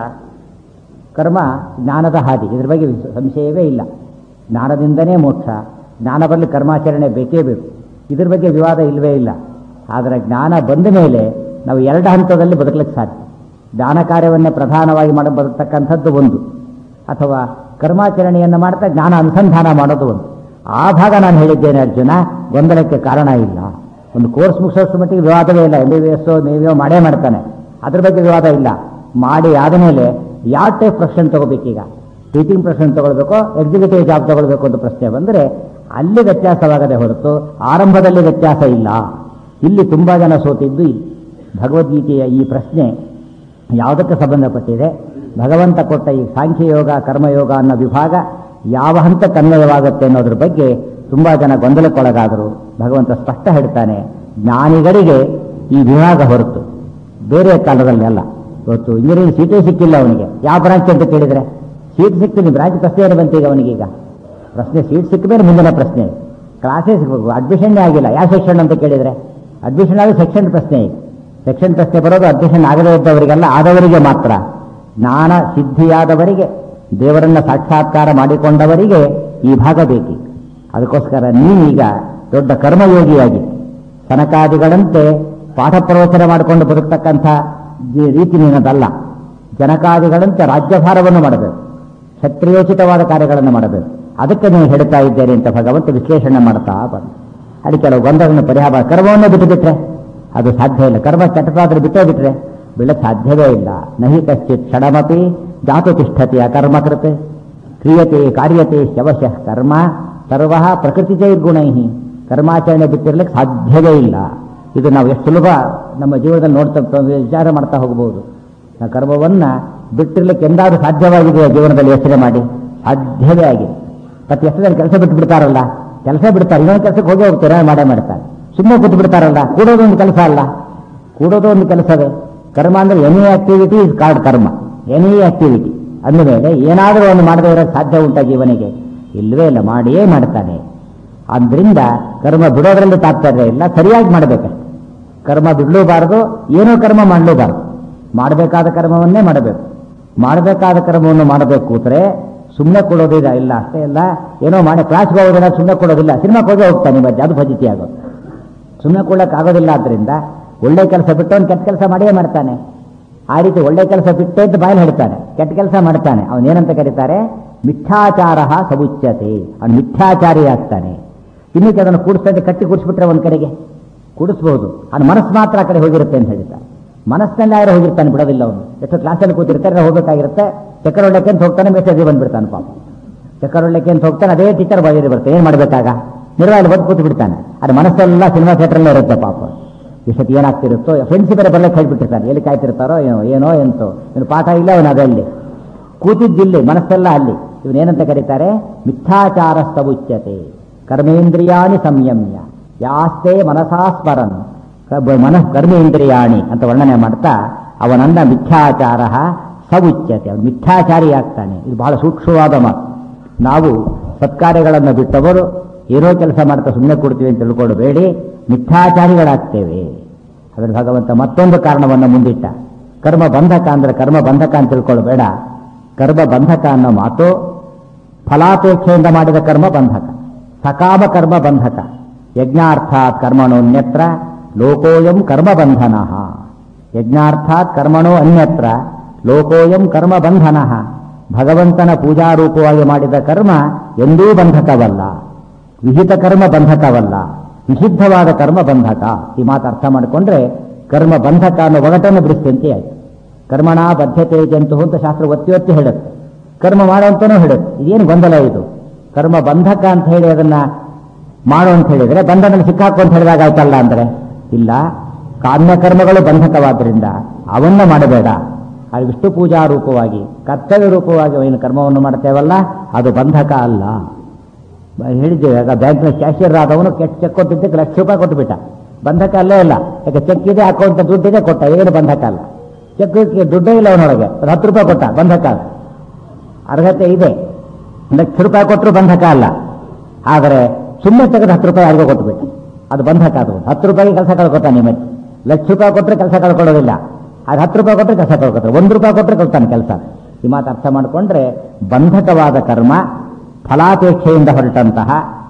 ಕರ್ಮ ಜ್ಞಾನದ ಹಾದಿ ಇದ್ರ ಬಗ್ಗೆ ವಿಸ್- ಸಂಶಯವೇ ಇಲ್ಲ ಜ್ಞಾನದಿಂದನೇ ಮೋಕ್ಷ ಜ್ಞಾನ ಬರಲಿ ಕರ್ಮಾಚರಣೆ ಬೇಕೇ ಬೇಕು ಇದ್ರ ಬಗ್ಗೆ ವಿವಾದ ಇಲ್ಲವೇ ಇಲ್ಲ ಆದರೆ ಜ್ಞಾನ ಬಂದ ಮೇಲೆ ನಾವು ಎರಡು ಹಂತದಲ್ಲಿ ಬದುಕಲಿಕ್ಕೆ ಸಾಧ್ಯ ಜ್ಞಾನ ಕಾರ್ಯವನ್ನೇ ಪ್ರಧಾನವಾಗಿ ಮಾಡಿ ಬದುಕ್ತಕ್ಕಂಥದ್ದು ಒಂದು ಅಥವಾ ಕರ್ಮಾಚರಣೆಯನ್ನು ಮಾಡ್ತಾ ಜ್ಞಾನ ಅನುಸಂಧಾನ ಮಾಡೋದು ಒಂದು ಆ ಭಾಗ ನಾನು ಹೇಳಿದ್ದೇನೆ ಅರ್ಜುನ ಗೊಂದಲಕ್ಕೆ ಕಾರಣ ಇಲ್ಲ ಒಂದು ಕೋರ್ಸ್ ಮುಗಿಸೋಷ್ಟು ಮಟ್ಟಿಗೆ ವಿವಾದವೇ ಇಲ್ಲ ಎಂ ಬಿ ಬಿ ಎಸ್ ಮೇವಿಯೋ ಮಾಡೇ ಮಾಡ್ತಾನೆ ಅದ್ರ ಬಗ್ಗೆ ವಿವಾದ ಇಲ್ಲ ಮಾಡಿ ಆದಮೇಲೆ ಯಾವ ಟೈಪ್ ಪ್ರೊಫೆಷನ್ ತಗೋಬೇಕೀಗ ಟೀಚಿಂಗ್ ಪ್ರೊಫೆಷನ್ ತಗೊಳ್ಬೇಕೋ ಎಕ್ಸಿಕ್ಯೂಟಿವ್ ಜಾಬ್ ತಗೊಳ್ಬೇಕು ಅಂತ ಪ್ರಶ್ನೆ ಬಂದರೆ ಅಲ್ಲಿ ವ್ಯತ್ಯಾಸವಾಗದೆ ಹೊರತು ಆರಂಭದಲ್ಲಿ ವ್ಯತ್ಯಾಸ ಇಲ್ಲ ಇಲ್ಲಿ ತುಂಬಾ ಜನ ಸೋತಿದ್ದು ಇಲ್ಲಿ ಭಗವದ್ಗೀತೆಯ ಈ ಪ್ರಶ್ನೆ ಯಾವುದಕ್ಕೆ ಸಂಬಂಧಪಟ್ಟಿದೆ ಭಗವಂತ ಕೊಟ್ಟ ಈ ಸಾಂಖ್ಯಯೋಗ ಕರ್ಮಯೋಗ ಅನ್ನೋ ವಿಭಾಗ ಯಾವ ಹಂತಕ್ಕೆ ಅನ್ವಯವಾಗುತ್ತೆ ಅನ್ನೋದ್ರ ಬಗ್ಗೆ ತುಂಬಾ ಜನ ಗೊಂದಲಕ್ಕೊಳಗಾದರು ಭಗವಂತ ಸ್ಪಷ್ಟ ಹೇಳ್ತಾನೆ ಜ್ಞಾನಿಗಳಿಗೆ ಈ ವಿಭಾಗ ಹೊರತು ಬೇರೆ ಕಾಲದಲ್ಲಿ ಅಲ್ಲ ಇವತ್ತು ಇಂಜಿನಿಯರಿಂಗ್ ಸೀಟೇ ಸಿಕ್ಕಿಲ್ಲ ಅವನಿಗೆ ಯಾವ ಬ್ರಾಂಚ್ ಅಂತ ಕೇಳಿದ್ರೆ ಸೀಟ್ ಸಿಕ್ತೀನಿ ಬ್ರಾಂಚ್ ಪ್ರಶ್ನೆ ಏನು ಬಂತೀಗ ಅವನಿಗೀಗ ಪ್ರಶ್ನೆ ಸೀಟ್ ಸಿಕ್ಕ ಮೇಲೆ ಮುಂದಿನ ಪ್ರಶ್ನೆ ಕ್ಲಾಸೇ ಸಿಗಬೇಕು ಅಡ್ಮಿಷನ್ನೇ ಆಗಿಲ್ಲ ಯಾವ ಸೆಕ್ಷನ್ ಅಂತ ಕೇಳಿದ್ರೆ ಅಡ್ಮಿಷನ್ ಆಗಿ ಸೆಕ್ಷನ್ ಪ್ರಶ್ನೆ ಈಗ ಸೆಕ್ಷನ್ ಪ್ರಶ್ನೆ ಬರೋದು ಅಡ್ಮಿಷನ್ ಆಗದೇ ಇದ್ದವರಿಗೆಲ್ಲ ಆದವರಿಗೆ ಮಾತ್ರ ಜ್ಞಾನ ಸಿದ್ಧಿಯಾದವರಿಗೆ ದೇವರನ್ನ ಸಾಕ್ಷಾತ್ಕಾರ ಮಾಡಿಕೊಂಡವರಿಗೆ ಈ ಭಾಗ ಬೇಕಿ ಅದಕ್ಕೋಸ್ಕರ ನೀನೀಗ ದೊಡ್ಡ ಕರ್ಮಯೋಗಿಯಾಗಿ ಸನಕಾದಿಗಳಂತೆ ಪಾಠ ಪ್ರವಚನ ಮಾಡಿಕೊಂಡು ಬದುಕ್ತಕ್ಕಂಥ ಜಿ- ರೀತಿ ನಿನ್ನದಲ್ಲ ಜನಕಾದಿಗಳಂತೆ ರಾಜ್ಯಭಾರವನ್ನು ಮಾಡಬೇಕು ಕ್ಷತ್ರಿಯೋಚಿತವಾದ ಕಾರ್ಯಗಳನ್ನು ಮಾಡಬೇಕು ಅದಕ್ಕೆ ನೀವು ಹೇಳ್ತಾ ಇದ್ದೇನೆ ಅಂತ ಭಗವಂತ ವಿಶ್ಲೇಷಣೆ ಮಾಡ್ತಾ ಬಂದ ಅಲ್ಲಿ ಕೆಲವು ಗೊಂದಲವನ್ನು ಪರಿಹಾರ ಕರ್ಮವನ್ನೇ ಬಿಟ್ಟು ಬಿಟ್ರೆ ಅದು ಸಾಧ್ಯ ಇಲ್ಲ ಕರ್ಮ ಕೆಟ್ಟದಾದ್ರೆ ಬಿಟ್ಟೇ ಬಿಟ್ರೆ ಬೀಳಕ್ಕೆ ಸಾಧ್ಯವೇ ಇಲ್ಲ ನಹಿ ಕಶ್ಚಿತ್ ಕ್ಷಣಮಪಿ ಜಾತು ತಿಷ್ಠತಿ ಅಕರ್ಮಕೃತ್ ಕ್ರಿಯತೆ ಕಾರ್ಯತೆ ಶವಶಃ ಕರ್ಮ ಸರ್ವ ಪ್ರಕೃತಿಜೈರ್ಗುಣೈ ಕರ್ಮಾಚರಣೆ ಬಿಟ್ಟಿರ್ಲಿಕ್ಕೆ ಸಾಧ್ಯವೇ ಇಲ್ಲ ಇದು ನಾವು ಎಷ್ಟು ಸುಲಭ ನಮ್ಮ ಜೀವನದಲ್ಲಿ ನೋಡ್ತಾ ವಿಚಾರ ಮಾಡ್ತಾ ಹೋಗಬಹುದು ನಾವು ಕರ್ಮವನ್ನ ಬಿಟ್ಟಿರ್ಲಿಕ್ಕೆ ಎಂದಾದ್ರೂ ಸಾಧ್ಯವಾಗಿದೆಯಾ ಜೀವನದಲ್ಲಿ ಯೋಚನೆ ಮಾಡಿ ಸಾಧ್ಯವೇ ಆಗಿದೆ ಮತ್ತೆ ಎಷ್ಟು ಜನ ಕೆಲಸ ಬಿಟ್ಟು ಬಿಡ್ತಾರಲ್ಲ ಕೆಲಸ ಬಿಡ್ತಾರೆ ಇನ್ನೊಂದು ಕೆಲಸಕ್ಕೆ ಹೋಗಿ ಹೋಗ್ತಾರೆ ಮಾಡೇ ಮಾಡ್ತಾರೆ ಸುಮ್ಮನೆ ಕೂತು ಬಿಡ್ತಾರಲ್ಲ ಕೂಡೋದು ಒಂದು ಕೆಲಸ ಅಲ್ಲ ಕೂಡೋದು ಒಂದು ಕೆಲಸವೇ ಕರ್ಮ ಅಂದ್ರೆ any activity is called karma any activity ಅಂದಮೇಲೆ ಏನಾದರೂ ಒಂದು ಮಾಡದೇ ಇರೋಕ್ಕೆ ಸಾಧ್ಯ ಉಂಟಾ ಜೀವನಿಗೆ ಇಲ್ಲವೇ ಇಲ್ಲ ಮಾಡಿಯೇ ಮಾಡ್ತಾನೆ ಆದ್ರಿಂದ ಕರ್ಮ ಬಿಡೋದ್ರಲ್ಲಿ ತಾತ್ಪರ್ಯ ಇಲ್ಲ ಸರಿಯಾಗಿ ಮಾಡಬೇಕಷ್ಟೆ ಕರ್ಮ ಬಿಡಲೂಬಾರದು ಏನೋ ಕರ್ಮ ಮಾಡಲೂಬಾರದು ಮಾಡಬೇಕಾದ ಕರ್ಮವನ್ನೇ ಮಾಡಬೇಕು ಮಾಡಬೇಕಾದ ಕರ್ಮವನ್ನು ಮಾಡಬೇಕು ಕೂತ್ರೆ ಸುಮ್ಮನೆ ಕೊಡೋದಿಲ್ಲ ಇಲ್ಲ ಅಷ್ಟೇ ಇಲ್ಲ ಏನೋ ಮಾಡಿ ಕ್ಲಾಸ್ಗೆ ಹೋಗೋದಿಲ್ಲ ಸುಮ್ಮನೆ ಕೊಡೋದಿಲ್ಲ ಸಿನಿಮಾಕ್ಕೆ ಹೋಗಿ ಹೋಗ್ತಾನೆ ಈ ಮಧ್ಯೆ ಅದು ಫಜಿತಿ ಆಗೋದು ಸುಮ್ಮನೆ ಕೊಡಕ್ಕೆ ಆಗೋದಿಲ್ಲ ಆದ್ರಿಂದ ಒಳ್ಳೆ ಕೆಲಸ ಬಿಟ್ಟು ಅವ್ನು ಕೆಟ್ಟ ಕೆಲಸ ಮಾಡಿಯೇ ಮಾಡ್ತಾನೆ ಆ ರೀತಿ ಒಳ್ಳೆ ಕೆಲಸ ಬಿಟ್ಟೇ ಅಂತ ಬಾಯಲ್ಲಿ ಹೇಳ್ತಾನೆ ಕೆಟ್ಟ ಕೆಲಸ ಮಾಡ್ತಾನೆ ಅವನು ಏನಂತ ಕರೀತಾರೆ ಮಿಥ್ಯಾಚಾರ ಸಬುಚ್ಯತೆ ಅವನು ಮಿಥ್ಯಾಚಾರಿ ಆಗ್ತಾನೆ ಇನ್ನು ಅದನ್ನು ಕೂಡಿಸ್ತದೆ ಕಟ್ಟಿ ಕೂಡಿಸ್ಬಿಟ್ರೆ ಒಂದ್ ಕಡೆಗೆ ಕೂಡಿಸ್ಬೋದು ಅವನ ಮನಸ್ಸು ಮಾತ್ರ ಆ ಕಡೆ ಹೋಗಿರುತ್ತೆ ಅಂತ ಹೇಳ್ತಾರೆ ಮನಸ್ಸಿನಲ್ಲಿ ಯಾರು ಹೋಗಿರ್ತಾನೆ ಬಿಡೋದಿಲ್ಲ ಅವನು ಎಷ್ಟು ಕ್ಲಾಸಲ್ಲಿ ಕೂತಿರ್ತಾರೆ ಹೋಗಬೇಕಾಗಿರುತ್ತೆ ಚಕ್ಕರ್ ಹೊಡ್ಲಿಕ್ಕೆ ಅಂತ ಹೋಗ್ತಾನೆ ಮೆಸೇಜ್ ಬಂದ್ಬಿಡ್ತಾನೆ ಪಾಪ ಚಕ್ಕರ್ ಹೊಡ್ಲಿಕ್ಕೆ ಅಂತ ಹೋಗ್ತಾನೆ ಅದೇ ಟೀಚರ್ ಬಾಯಿಗೆ ಬರುತ್ತೆ ಏನ್ ಮಾಡ್ಬೇಕಾಗ ನಿರ್ವಾಹಣೆ ಬಂದು ಕೂತು ಬಿಡ್ತಾನೆ ಅದು ಮನಸ್ಸೆಲ್ಲ ಸಿನಿಮಾ ಥಿಯೇಟರ್ಲ್ಲೇ ಇರುತ್ತೆ ಪಾಪ ಇಷ್ಟೊತ್ತು ಏನಾಗ್ತಿರುತ್ತೋ ಫ್ರೆಂಡ್ಸ್ ಬೇರೆ ಬರ್ಲಿಕ್ಕೆ ಹೇಳ್ಬಿಟ್ಟಿರ್ತಾನೆ ಎಲ್ಲಿ ಕಾಯ್ತಿರ್ತಾರೋ ಏನೋ ಏನೋ ಎಂತೋ ಇವನು ಪಾಠ ಇಲ್ಲ ಅವನು ಅದರಲ್ಲಿ ಕೂತಿದ್ದಿಲ್ಲಿ ಮನಸ್ಸೆಲ್ಲ ಅಲ್ಲಿ ಇವನೇನಂತ ಕರೀತಾರೆ ಮಿಥ್ಯಾಚಾರ ಸವುಚ್ಯತೆ ಕರ್ಮೇಂದ್ರಿಯಾಣಿ ಸಂಯಮ್ಯ ಯಾಸ್ತೆ ಮನಸಾ ಸ್ಮರನ್ ಕ- ಮನಃ ಕರ್ಮೇಂದ್ರಿಯಾಣಿ ಅಂತ ವರ್ಣನೆ ಮಾಡ್ತಾ ಅವನನ್ನ ಮಿಥ್ಯಾಚಾರ ಸವುಚ್ಯತೆ ಅವನು ಮಿಥ್ಯಾಚಾರಿ ಆಗ್ತಾನೆ ಇದು ಬಹಳ ಸೂಕ್ಷ್ಮವಾದ ಮಾತು ನಾವು ಸತ್ಕಾರ್ಯಗಳನ್ನು ಬಿಟ್ಟವರು ಏನೋ ಕೆಲಸ ಮಾಡ್ತಾ ಸುಮ್ಮನೆ ಕೊಡ್ತೀವಿ ಅಂತ ತಿಳ್ಕೊಳ್ಬೇಡಿ ಮಿಥ್ಯಾಚಾರಿಗಳಾಗ್ತೇವೆ ಅದರ ಭಗವಂತ ಮತ್ತೊಂದು ಕಾರಣವನ್ನು ಮುಂದಿಟ್ಟ ಕರ್ಮ ಬಂಧಕ ಅಂದ್ರೆ ಕರ್ಮ ಬಂಧಕ ಅಂತ ತಿಳ್ಕೊಳ್ಬೇಡ ಕರ್ಮ ಬಂಧಕ ಅನ್ನೋ ಮಾತು ಫಲಾಪೇಕ್ಷೆಯಿಂದ ಮಾಡಿದ ಕರ್ಮ ಬಂಧಕ ಸಕಾಮ ಕರ್ಮ ಬಂಧಕ ಯಜ್ಞಾರ್ಥಾತ್ ಕರ್ಮಣೋ ಅನ್ಯತ್ರ ಲೋಕೋಯಂ ಕರ್ಮ ಬಂಧನ ಯಜ್ಞಾರ್ಥಾತ್ ಕರ್ಮಣೋ ಅನ್ಯತ್ರ ಲೋಕೋಯಂ ಕರ್ಮ ಬಂಧನ ಭಗವಂತನ ಪೂಜಾರೂಪವಾಗಿ ಮಾಡಿದ ಕರ್ಮ ಎಂದೂ ಬಂಧಕವಲ್ಲ ವಿಹಿತ ಕರ್ಮ ಬಂಧಕವಲ್ಲ ನಿಷಿದ್ಧವಾದ ಕರ್ಮ ಬಂಧಕ ಈ ಮಾತು ಅರ್ಥ ಮಾಡಿಕೊಂಡ್ರೆ ಕರ್ಮ ಬಂಧಕ ಅನ್ನೋ ಒಗಟನ್ನು ಬಿಡಿಸ್ತಂತೆ ಆಯ್ತು ಕರ್ಮಣ ಬದ್ಧತೆ ಜಂತು ಅಂತ ಶಾಸ್ತ್ರ ಒತ್ತಿ ಒತ್ತಿ ಹೇಳುತ್ತೆ ಕರ್ಮ ಮಾಡುವಂತನೂ ಹೇಳುತ್ತೆ ಇದೇನು ಗೊಂದಲ ಇದು ಕರ್ಮ ಬಂಧಕ ಅಂತ ಹೇಳಿ ಅದನ್ನ ಮಾಡು ಅಂತ ಹೇಳಿದ್ರೆ ಬಂಧನಲ್ಲಿ ಸಿಕ್ಕಾಕು ಅಂತ ಹೇಳಿದಾಗ ಆಯ್ತಲ್ಲ ಅಂದ್ರೆ ಇಲ್ಲ ಕಾಮ್ಯ ಕರ್ಮಗಳು ಬಂಧಕವಾದ್ರಿಂದ ಅವನ್ನ ಮಾಡಬೇಡ ಅದು ವಿಷ್ಣು ಪೂಜಾ ರೂಪವಾಗಿ ಕರ್ತವ್ಯ ರೂಪವಾಗಿ ಏನು ಕರ್ಮವನ್ನು ಮಾಡ್ತೇವಲ್ಲ ಅದು ಬಂಧಕ ಅಲ್ಲ ಬ- ಹೇಳಿದ್ದೇವೆ ಆಗ ಬ್ಯಾಂಕ್ನ ಕ್ಯಾಶಿಯರ್ ಆದವನು ಕೆಟ್ಟ ಚೆಕ್ ಕೊಟ್ಟಿದ್ದಕ್ಕೆ ಲಕ್ಷ ರೂಪಾಯಿ ಕೊಟ್ಟುಬಿಟ್ಟ ಬಂಧಕ ಅಲ್ಲೇ ಇಲ್ಲ ಯಾಕೆ ಚೆಕ್ ಇದೆ ಅಕೌಂಟ್ ದುಡ್ಡಿದೆ ಕೊಟ್ಟ ಏನು ಬಂಧಕ ಅಲ್ಲ ಚೆಕ್ ದುಡ್ಡೇ ಇಲ್ಲ ಅವನೊಳಗೆ ಅದು ಹತ್ತು ರೂಪಾಯಿ ಕೊಟ್ಟ ಬಂಧಕ ಅಲ್ಲ ಅರ್ಹತೆ ಇದೆ ಲಕ್ಷ ರೂಪಾಯಿ ಕೊಟ್ಟರು ಬಂಧಕ ಅಲ್ಲ ಆದರೆ ಸುಮ್ಮನೆ ತೆಗೆದು ಹತ್ತು ರೂಪಾಯಿ ಯಾರಿಗೋ ಕೊಟ್ಬಿಟ್ಟು ಅದು ಬಂಧಕ ಅದು ಹತ್ತು ರೂಪಾಯಿಗೆ ಕೆಲಸ ಕಳ್ಕೊತಾನೆ ಮತ್ತೆ ಲಕ್ಷ ರೂಪಾಯಿ ಕೊಟ್ಟರೆ ಕೆಲಸ ಕಳ್ಕೊಳ್ಳೋದಿಲ್ಲ ಅದು ಹತ್ತು ರೂಪಾಯಿ ಕೊಟ್ಟರೆ ಕೆಲಸ ಕಳ್ಕೊತಾರೆ ಒಂದು ರೂಪಾಯಿ ಕೊಟ್ಟರೆ ಕೊಡ್ತಾನೆ ಕೆಲಸ ಈ ಮಾತು ಅರ್ಥ ಮಾಡಿಕೊಂಡ್ರೆ ಬಂಧಕವಾದ ಕರ್ಮ ಫಲಾಪೇಕ್ಷೆಯಿಂದ ಹೊರಟಂತಹ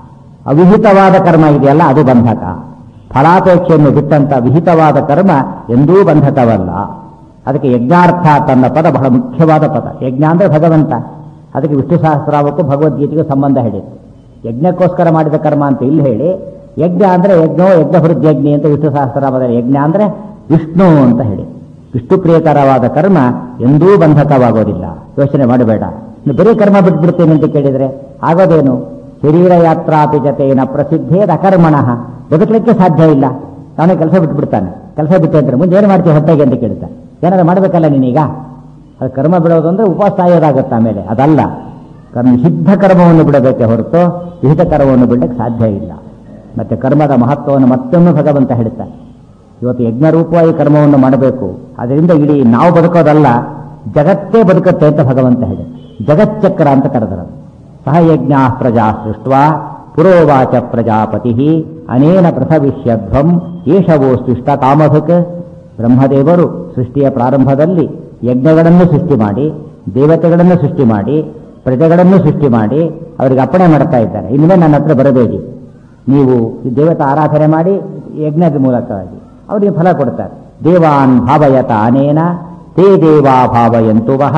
ಅವಿಹಿತವಾದ ಕರ್ಮ ಇದೆಯಲ್ಲ ಅದು ಬಂಧಕ ಫಲಾಪೇಕ್ಷೆಯನ್ನು ಬಿಟ್ಟಂತಹ ವಿಹಿತವಾದ ಕರ್ಮ ಎಂದೂ ಬಂಧಕವಲ್ಲ ಅದಕ್ಕೆ ಯಜ್ಞಾರ್ಥ ತನ್ನ ಪದ ಬಹಳ ಮುಖ್ಯವಾದ ಪದ ಯಜ್ಞ ಅಂದ್ರೆ ಭಗವಂತ ಅದಕ್ಕೆ ವಿಷ್ಣು ಸಹಸ್ರಾವಕ್ಕೂ ಭಗವದ್ಗೀತೆಗೂ ಸಂಬಂಧ ಹೇಳಿದೆ ಯಜ್ಞಕ್ಕೋಸ್ಕರ ಮಾಡಿದ ಕರ್ಮ ಅಂತ ಇಲ್ಲಿ ಹೇಳಿ ಯಜ್ಞ ಅಂದ್ರೆ ಯಜ್ಞೋ ಯಜ್ಞ ಹೃದಯಜ್ಞಿ ಅಂತ ವಿಷ್ಣು ಸಹಸ್ರಾವದಲ್ಲಿ ಯಜ್ಞ ಅಂದ್ರೆ ವಿಷ್ಣು ಅಂತ ಹೇಳಿ ವಿಷ್ಣು ಪ್ರಿಯಕರವಾದ ಕರ್ಮ ಎಂದೂ ಬಂಧಕವಾಗೋದಿಲ್ಲ ಯೋಚನೆ ಮಾಡಬೇಡ ಇನ್ನು ಬರೀ ಕರ್ಮ ಬಿಟ್ಬಿಡ್ತೇನೆ ಅಂತ ಕೇಳಿದ್ರೆ ಆಗೋದೇನು ಶರೀರ ಯಾತ್ರಾಪಿ ಜತೆನ ಪ್ರಸಿದ್ಧೇದ ಅಕರ್ಮಣಃ ಬದುಕಲಿಕ್ಕೆ ಸಾಧ್ಯ ಇಲ್ಲ ತಾನೇ ಕೆಲಸ ಬಿಟ್ಬಿಡ್ತಾನೆ ಕೆಲಸ ಬಿಟ್ಟೆ ಅಂದ್ರೆ ಮುಂದೆ ಏನು ಮಾಡ್ತೀವಿ ಹೊಟ್ಟೆಗೆ ಅಂತ ಕೇಳ್ತಾನೆ ಏನಾದ್ರು ಮಾಡಬೇಕಲ್ಲ ನೀನೀಗ ಅದು ಕರ್ಮ ಬಿಡೋದು ಅಂದ್ರೆ ಉಪವಾಸ ಸಾಯೋದಾಗುತ್ತೆ ಆಮೇಲೆ ಅದಲ್ಲ ಕರ್ಮ ಸಿದ್ಧ ಕರ್ಮವನ್ನು ಬಿಡಬೇಕೆ ಹೊರತು ವಿಹಿತ ಕರ್ಮವನ್ನು ಬಿಡಲಿಕ್ಕೆ ಸಾಧ್ಯ ಇಲ್ಲ ಮತ್ತೆ ಕರ್ಮದ ಮಹತ್ವವನ್ನು ಮತ್ತೊಮ್ಮೆ ಭಗವಂತ ಹೇಳ್ತಾನೆ ಇವತ್ತು ಯಜ್ಞರೂಪವಾಗಿ ಕರ್ಮವನ್ನು ಮಾಡಬೇಕು ಅದರಿಂದ ಇಡೀ ನಾವು ಬದುಕೋದಲ್ಲ ಜಗತ್ತೇ ಬದುಕುತ್ತೆ ಅಂತ ಭಗವಂತ ಹೇಳಿ ಜಗಚ್ಚಕ್ರ ಅಂತ ಕರೆದರು ಸಹ ಯಜ್ಞ ಪ್ರಜಾ ಸೃಷ್ಟ ಪುರೋವಾಚ ಪ್ರಜಾಪತಿ ಅನೇನ ಪ್ರಸವಿಷ್ಯಧ್ವಂ ಏಷವೋ ಸೃಷ್ಟ ಕಾಮಧಕ್ ಬ್ರಹ್ಮದೇವರು ಸೃಷ್ಟಿಯ ಪ್ರಾರಂಭದಲ್ಲಿ ಯಜ್ಞಗಳನ್ನು ಸೃಷ್ಟಿ ಮಾಡಿ ದೇವತೆಗಳನ್ನು ಸೃಷ್ಟಿ ಮಾಡಿ ಪ್ರಜೆಗಳನ್ನು ಸೃಷ್ಟಿ ಮಾಡಿ ಅವರಿಗೆ ಅಪ್ಪಣೆ ಮಾಡ್ತಾ ಇದ್ದಾರೆ ಇನ್ಮೇಲೆ ನನ್ನ ಹತ್ರ ಬರಬೇಡಿ ನೀವು ಈ ದೇವತಾ ಆರಾಧನೆ ಮಾಡಿ ಯಜ್ಞದ ಮೂಲಕವಾಗಿ ಅವರಿಗೆ ಫಲ ಕೊಡ್ತಾರೆ ದೇವಾನ್ ಭಾವಯತ ಅನೇನ ತೇ ದೇವಾ ಭಾವಯಂತು ವಹ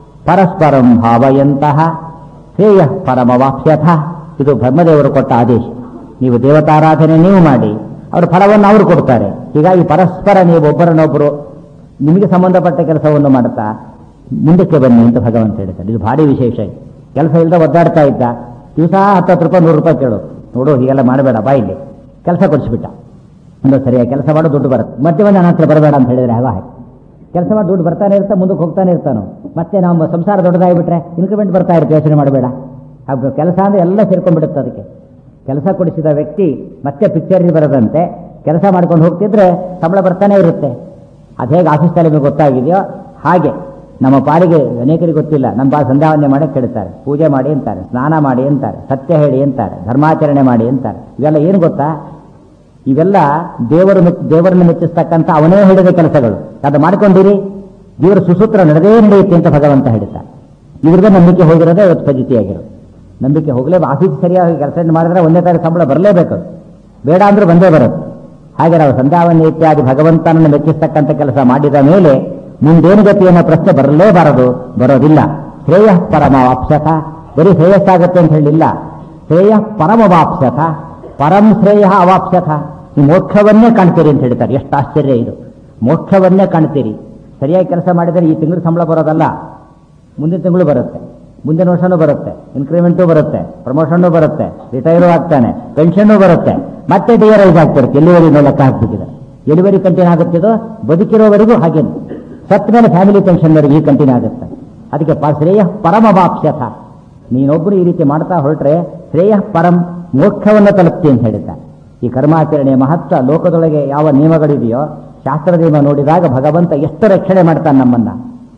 ಪರಸ್ಪರಂ ಭಾವಯಂತಹ ಶ್ರೇಯ ಪರಮವಾಪ್ಸ್ಯಥ ಇದು ಬ್ರಹ್ಮದೇವರು ಕೊಟ್ಟ ಆದೇಶ ನೀವು ದೇವತಾರಾಧನೆ ನೀವು ಮಾಡಿ ಅವ್ರ ಫಲವನ್ನು ಅವರು ಕೊಡ್ತಾರೆ ಹೀಗಾಗಿ ಪರಸ್ಪರ ನೀವು ಒಬ್ಬರನ್ನೊಬ್ಬರು ನಿಮಗೆ ಸಂಬಂಧಪಟ್ಟ ಕೆಲಸವನ್ನು ಮಾಡುತ್ತಾ ಮುಂದಕ್ಕೆ ಬನ್ನಿ ಅಂತ ಭಗವಂತ ಹೇಳ್ತಾರೆ ಇದು ಭಾರಿ ವಿಶೇಷ ಇದು. ಕೆಲಸ ಇಲ್ಲದೆ ಒದ್ದಾಡ್ತಾ ಇದ್ದ ದಿವಸ ಹತ್ತತ್ತು ರೂಪಾಯಿ ನೂರು ರೂಪಾಯಿ ಕೇಳು ನೋಡು ಹೀಗೆಲ್ಲ ಮಾಡಬೇಡ ಬಾ ಇಲ್ಲಿ ಕೆಲಸ ಕೊಡಿಸ್ಬಿಟ್ಟ ಅಂದ್ರೆ ಸರಿಯಾಗಿ ಕೆಲಸ ಮಾಡೋ ದುಡ್ಡು ಬರುತ್ತೆ ಮತ್ತೆ ಬಂದು ನನ್ನ ಹತ್ರ ಬರಬೇಡ ಅಂತ ಹೇಳಿದ್ರೆ ಹಾಗ ಹಾಗೆ ಕೆಲಸ ಮಾಡಿ ದುಡ್ಡು ಬರ್ತಾನೆ ಇರ್ತಾ ಮುಂದಕ್ಕೆ ಹೋಗ್ತಾನೆ ಇರ್ತಾನೋ ಮತ್ತೆ ನಮ್ಮ ಸಂಸಾರ ದೊಡ್ಡದಾಗಿಬಿಟ್ರೆ ಇನ್ಕ್ರಿಮೆಂಟ್ ಬರ್ತಾ ಇರುತ್ತೆ ಯೋಚನೆ ಮಾಡಬೇಡ ಹಾಗೆ ಕೆಲಸ ಅಂದ್ರೆ ಎಲ್ಲ ಸೇರ್ಕೊಂಡ್ಬಿಡುತ್ತೆ ಅದಕ್ಕೆ ಕೆಲಸ ಕೊಡಿಸಿದ ವ್ಯಕ್ತಿ ಮತ್ತೆ ಪಿಕ್ಚರ್ಗೆ ಬರದಂತೆ ಕೆಲಸ ಮಾಡ್ಕೊಂಡು ಹೋಗ್ತಿದ್ರೆ ಸಂಬಳ ಬರ್ತಾನೆ ಇರುತ್ತೆ ಅದು ಹೇಗೆ ಆಫೀಸ್ನಲ್ಲಿ ನಿಮಗೆ ಗೊತ್ತಾಗಿದೆಯೋ ಹಾಗೆ ನಮ್ಮ ಪಾಲಿಗೆ ಅನೇಕರಿಗೆ ಗೊತ್ತಿಲ್ಲ ನಮ್ಮ ಬಾ ಸಂಧ್ಯಾವಂದನೆ ಮಾಡಕ್ಕೆ ಕೇಳ್ತಾರೆ ಪೂಜೆ ಮಾಡಿ ಅಂತಾರೆ ಸ್ನಾನ ಮಾಡಿ ಅಂತಾರೆ ಸತ್ಯ ಹೇಳಿ ಅಂತಾರೆ ಧರ್ಮಾಚರಣೆ ಮಾಡಿ ಅಂತಾರೆ ಇವೆಲ್ಲ ಏನು ಗೊತ್ತಾ ಇವೆಲ್ಲ ದೇವರು ಮೆಚ್ಚ- ದೇವರನ್ನು ಮೆಚ್ಚಿಸ್ತಕ್ಕಂಥ ಅವನೇ ಹೇಳಿದ ಕೆಲಸಗಳು ಅದು ಮಾಡ್ಕೊಂಡಿರಿ ದೇವರ ಸುಸೂತ್ರ ನಡೆದೇ ನಡೆಯುತ್ತೆ ಅಂತ ಭಗವಂತ ಹೇಳ್ತಾರೆ ಇವ್ರದ್ದು ನಂಬಿಕೆ ಹೋಗಿರೋದೇ ಇವತ್ತು ಫಜಿತಿಯಾಗಿರೋದು ನಂಬಿಕೆ ಹೋಗಲೇ ಆಫೀಸ್ ಸರಿಯಾಗಿ ಕೆಲಸ ಮಾಡಿದ್ರೆ ಒಂದೇ ತಾರೀಕು ಸಂಬಳ ಬರಲೇಬೇಕು ಅದು. ಬೇಡ ಅಂದ್ರೆ ಬಂದೇ ಬರುತ್ತೆ ಹಾಗೆ ನಾವು ಸಂಧ್ಯಾವನ್ಯ ಇತ್ಯಾದಿ ಭಗವಂತನನ್ನು ಮೆಚ್ಚಿಸ್ತಕ್ಕಂಥ ಕೆಲಸ ಮಾಡಿದ ಮೇಲೆ ಮುಂದೇನು ಗತಿ ಅನ್ನೋ ಪ್ರಶ್ನೆ ಬರಲೇಬಾರದು ಬರೋದಿಲ್ಲ ಶ್ರೇಯ ಪರಮವಾಪ್ಸತ ಬರೀ ಶ್ರೇಯಸ್ಸಾಗತ್ತೆ ಅಂತ ಹೇಳಿಲ್ಲ ಶ್ರೇಯ ಪರಮವಾಪ್ಸತ ಪರಂ ಶ್ರೇಯ ಅವಾಪ್ಸತ ಈ ಮೋಕ್ಷವನ್ನೇ ಕಾಣ್ತೀರಿ ಅಂತ ಹೇಳ್ತಾರೆ ಎಷ್ಟು ಆಶ್ಚರ್ಯ ಇದು ಮೋಕ್ಷವನ್ನೇ ಕಾಣ್ತೀರಿ ಸರಿಯಾಗಿ ಕೆಲಸ ಮಾಡಿದರೆ ಈ ತಿಂಗಳು ಸಂಬಳ ಬರೋದಲ್ಲ ಮುಂದಿನ ತಿಂಗಳು ಬರುತ್ತೆ ಮುಂದಿನ ವರ್ಷನೂ ಬರುತ್ತೆ ಇನ್ಕ್ರಿಮೆಂಟು ಬರುತ್ತೆ ಪ್ರಮೋಷನ್ನು ಬರುತ್ತೆ ರಿಟೈರು ಆಗ್ತಾನೆ ಪೆನ್ಷನ್ನು ಬರುತ್ತೆ ಮತ್ತೆ ಡಿಯರೈಸ್ ಆಗ್ತಿರುತ್ತೆ ಎಲ್ಲಿವರೆಗೂ ಲೆಕ್ಕ ಹಾಕ್ಬಿಟ್ಟಿದೆ ಎಲ್ಲಿವರೆಗೆ ಕಂಟಿನ್ಯೂ ಆಗುತ್ತಿದೋ ಬದುಕಿರೋವರೆಗೂ ಹಾಗೇನೆ ಸತ್ತ ಮೇಲೆ ಫ್ಯಾಮಿಲಿ ಪೆನ್ಷನ್ವರೆಗೆ ಈ ಕಂಟಿನ್ಯೂ ಆಗುತ್ತೆ ಅದಕ್ಕೆ ಪ ಶ್ರೇಯ ಪರಮವಾಪ್ಸ್ಯಥ ನೀನೊಬ್ಬರು ಈ ರೀತಿ ಮಾಡ್ತಾ ಹೊರಟ್ರೆ ಶ್ರೇಯ ಪರಂ ಮೋಕ್ಷವನ್ನು ತಲುಪ್ತಿ ಅಂತ ಹೇಳಿದ್ದಾರೆ ಈ ಕರ್ಮಾಚರಣೆಯ ಮಹತ್ವ ಲೋಕದೊಳಗೆ ಯಾವ ನಿಯಮಗಳಿದೆಯೋ ಶಾಸ್ತ್ರ ನಿಯಮ ನೋಡಿದಾಗ ಭಗವಂತ ಎಷ್ಟು ರಕ್ಷಣೆ ಮಾಡ್ತಾನೆ ನಮ್ಮನ್ನ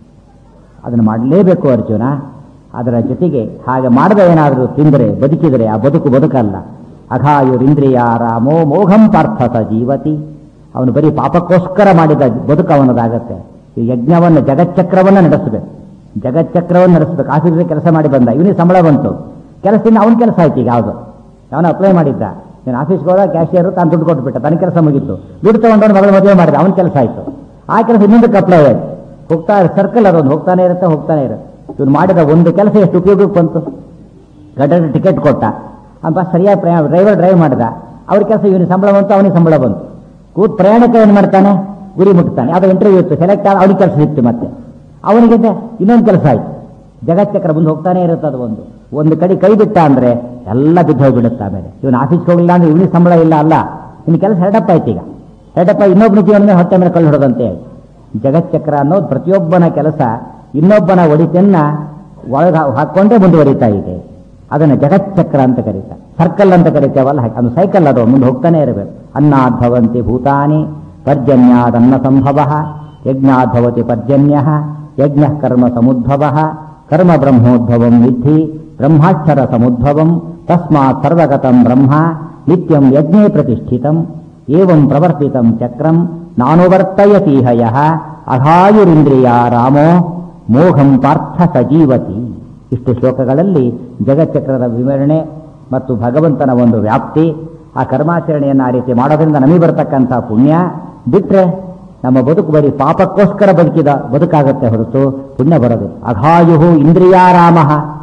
ಅದನ್ನು ಮಾಡಲೇಬೇಕು ಅರ್ಜುನ ಅದರ ಜೊತೆಗೆ ಹಾಗೆ ಮಾಡದೆ ಏನಾದರೂ ತಿಂದರೆ ಬದುಕಿದರೆ ಆ ಬದುಕು ಬದುಕಲ್ಲ ಅಘಾಯುರಿಂದ್ರಿಯ ರಾಮೋ ಮೋಘಂ ಪಾರ್ಥಸ ಜೀವತಿ ಅವನು ಬರೀ ಪಾಪಕ್ಕೋಸ್ಕರ ಮಾಡಿದ ಬದುಕು ಅವನದಾಗತ್ತೆ ಈ ಯಜ್ಞವನ್ನು ಜಗಚ್ಚಕ್ರವನ್ನು ನಡೆಸಬೇಕು ಜಗಚ್ಚಕ್ರವನ್ನು ನಡೆಸಬೇಕು ಆಫೀಸ್ಗೆ ಕೆಲಸ ಮಾಡಿ ಬಂದ ಇವನಿಗೆ ಸಂಬಳ ಬಂತು ಕೆಲಸದಿಂದ ಅವನ ಕೆಲಸ ಆಯ್ತು ಈಗ ಯಾವುದು ಅವನು ಅಪ್ಲೈ ಮಾಡಿದ್ದ ನೀನು ಆಫೀಸ್ಗೆ ಹೋದ ಕ್ಯಾಶಿಯರು ತಾನು ದುಡ್ಡು ಕೊಟ್ಬಿಟ್ಟ ತನ್ನ ಕೆಲಸ ಮುಗೀತು ದುಡ್ಡು ತಗೊಂಡವನು ಮಗಳ ಮದುವೆ ಮಾಡಿದ ಅವನ ಕೆಲಸ ಆಯ್ತು ಆ ಕೆಲಸ ಇನ್ನೊಂದಕ್ಕೆ ಅಪ್ಲೈ ಆಯ್ತು ಹೋಗ್ತಾ ಸರ್ಕಲ್ ಅದೊಂದು ಹೋಗ್ತಾನೆ ಇರುತ್ತೆ ಹೋಗ್ತಾನೆ ಇರುತ್ತೆ ಇವನು ಮಾಡಿದ ಒಂದು ಕೆಲಸ ಎಷ್ಟು ಉಪಯೋಗಕ್ಕೆ ಬಂತು ಗಡ್ಡ ಟಿಕೆಟ್ ಕೊಟ್ಟ ಆ ಬಸ್ ಸರಿಯಾಗಿ ಪ್ರಯಾಣ ಡ್ರೈವರ್ ಡ್ರೈವ್ ಮಾಡಿದ ಅವ್ರ ಕೆಲಸ ಇವನಿಗೆ ಸಂಬಳ ಬಂತು ಅವನಿಗೆ ಸಂಬಳ ಬಂತು ಕೂತ್ ಪ್ರಯಾಣಿಕ ಏನು ಮಾಡ್ತಾನೆ ಗುರಿ ಮುಟ್ತಾನೆ ಅದು ಇಂಟರ್ವ್ಯೂ ಇತ್ತು ಸೆಲೆಕ್ಟ್ ಆದ ಅವನಿಗೆ ಕೆಲಸ ಸಿಕ್ತು ಮತ್ತೆ ಅವನಿಗೆ ಇನ್ನೊಂದು ಕೆಲಸ ಆಯ್ತು ಜಗಚ್ಚಕ್ರ ಮುಂದೆ ಹೋಗ್ತಾನೆ ಇರುತ್ತೆ ಅದು ಒಂದು ಒಂದು ಕಡೆ ಕೈ ಬಿಟ್ಟ ಅಂದ್ರೆ ಎಲ್ಲ ಬಿದ್ದು ಹೋಗ್ಬಿಡುತ್ತೆ ಆಮೇಲೆ ಇವನು ಆಫೀಸ್ಗೆ ಹೋಗಿಲ್ಲ ಅಂದ್ರೆ ಇವನಿಗೆ ಸಂಬಳ ಇಲ್ಲ ಅಲ್ಲ ಇನ್ನು ಕೆಲಸ ಹೆರಡಪ್ಪ ಆಯ್ತು ಈಗ ಹೆರಡಪ್ಪ ಇನ್ನೊಬ್ಬನ ಜೀವನ ಹೊಟ್ಟೆ ಮೇಲೆ ಕಳ್ಳು ಹೊಡೋದಂತೆ ಜಗಚ್ಚಕ್ರ ಅನ್ನೋದು ಪ್ರತಿಯೊಬ್ಬನ ಕೆಲಸ ಇನ್ನೊಬ್ಬನ ಒಡಿತನ್ನ ಒಳಗ ಹಾಕೊಂಡೇ ಮುಂದುವರಿತಾ ಇದೆ ಅದನ್ನು ಜಗಚ್ಚಕ್ರ ಅಂತ ಕರೀತಾರೆ ಸರ್ಕಲ್ ಅಂತ ಕರಿತೇವಲ್ಲ ಹಾಗೆ ಅದು ಸೈಕಲ್ ಅದು ಮುಂದೆ ಹೋಗ್ತಾನೆ ಇರಬೇಕು ಅನ್ನಾದ್ಭವಂತಿ ಭೂತಾನಿ ಪರ್ಜನ್ಯಾದನ್ನ ಸಂಭವ ಯಜ್ಞಾದ್ಭವತಿ ಪರ್ಜನ್ಯ ಯಜ್ಞ ಕರ್ಮ ಸಮುದ್ಭವ ಕರ್ಮ ಬ್ರಹ್ಮೋದ್ಭವಂ ವಿಧಿ ಬ್ರಹ್ಮಾಕ್ಷರ ಸಮುದ್ಭವಂ ತಸ್ಮಾತ್ ಸರ್ವಗತಂ ಬ್ರಹ್ಮ ನಿತ್ಯಂ ಯಜ್ಞೇ ಪ್ರತಿಷ್ಠಿತಂ ಏವಂ ಪ್ರವರ್ತಿತಂ ಚಕ್ರಂ ನಾನುವರ್ತಯತೀಹ ಯಃ ಅಘಾಯುರಿಂದ್ರಿಯ ರಾಮೋ ಮೋಹಂ ಪಾರ್ಥ ಸಜೀವತಿ ಇಷ್ಟು ಶ್ಲೋಕಗಳಲ್ಲಿ ಜಗಚ್ಚಕ್ರದ ವಿವರಣೆ ಮತ್ತು ಭಗವಂತನ ಒಂದು ವ್ಯಾಪ್ತಿ ಆ ಕರ್ಮಾಚರಣೆಯನ್ನು ಆ ರೀತಿ ಮಾಡೋದ್ರಿಂದ ನಮಗೆ ಬರತಕ್ಕಂಥ ಪುಣ್ಯ ಬಿಟ್ರೆ ನಮ್ಮ ಬದುಕು ಬರೀ ಪಾಪಕ್ಕೋಸ್ಕರ ಬದುಕಿದ ಬದುಕಾಗತ್ತೆ ಹೊರತು ಪುಣ್ಯ ಬರೋದಿಲ್ಲ ಅಘಾಯು ಇಂದ್ರಿಯಾರಾಮ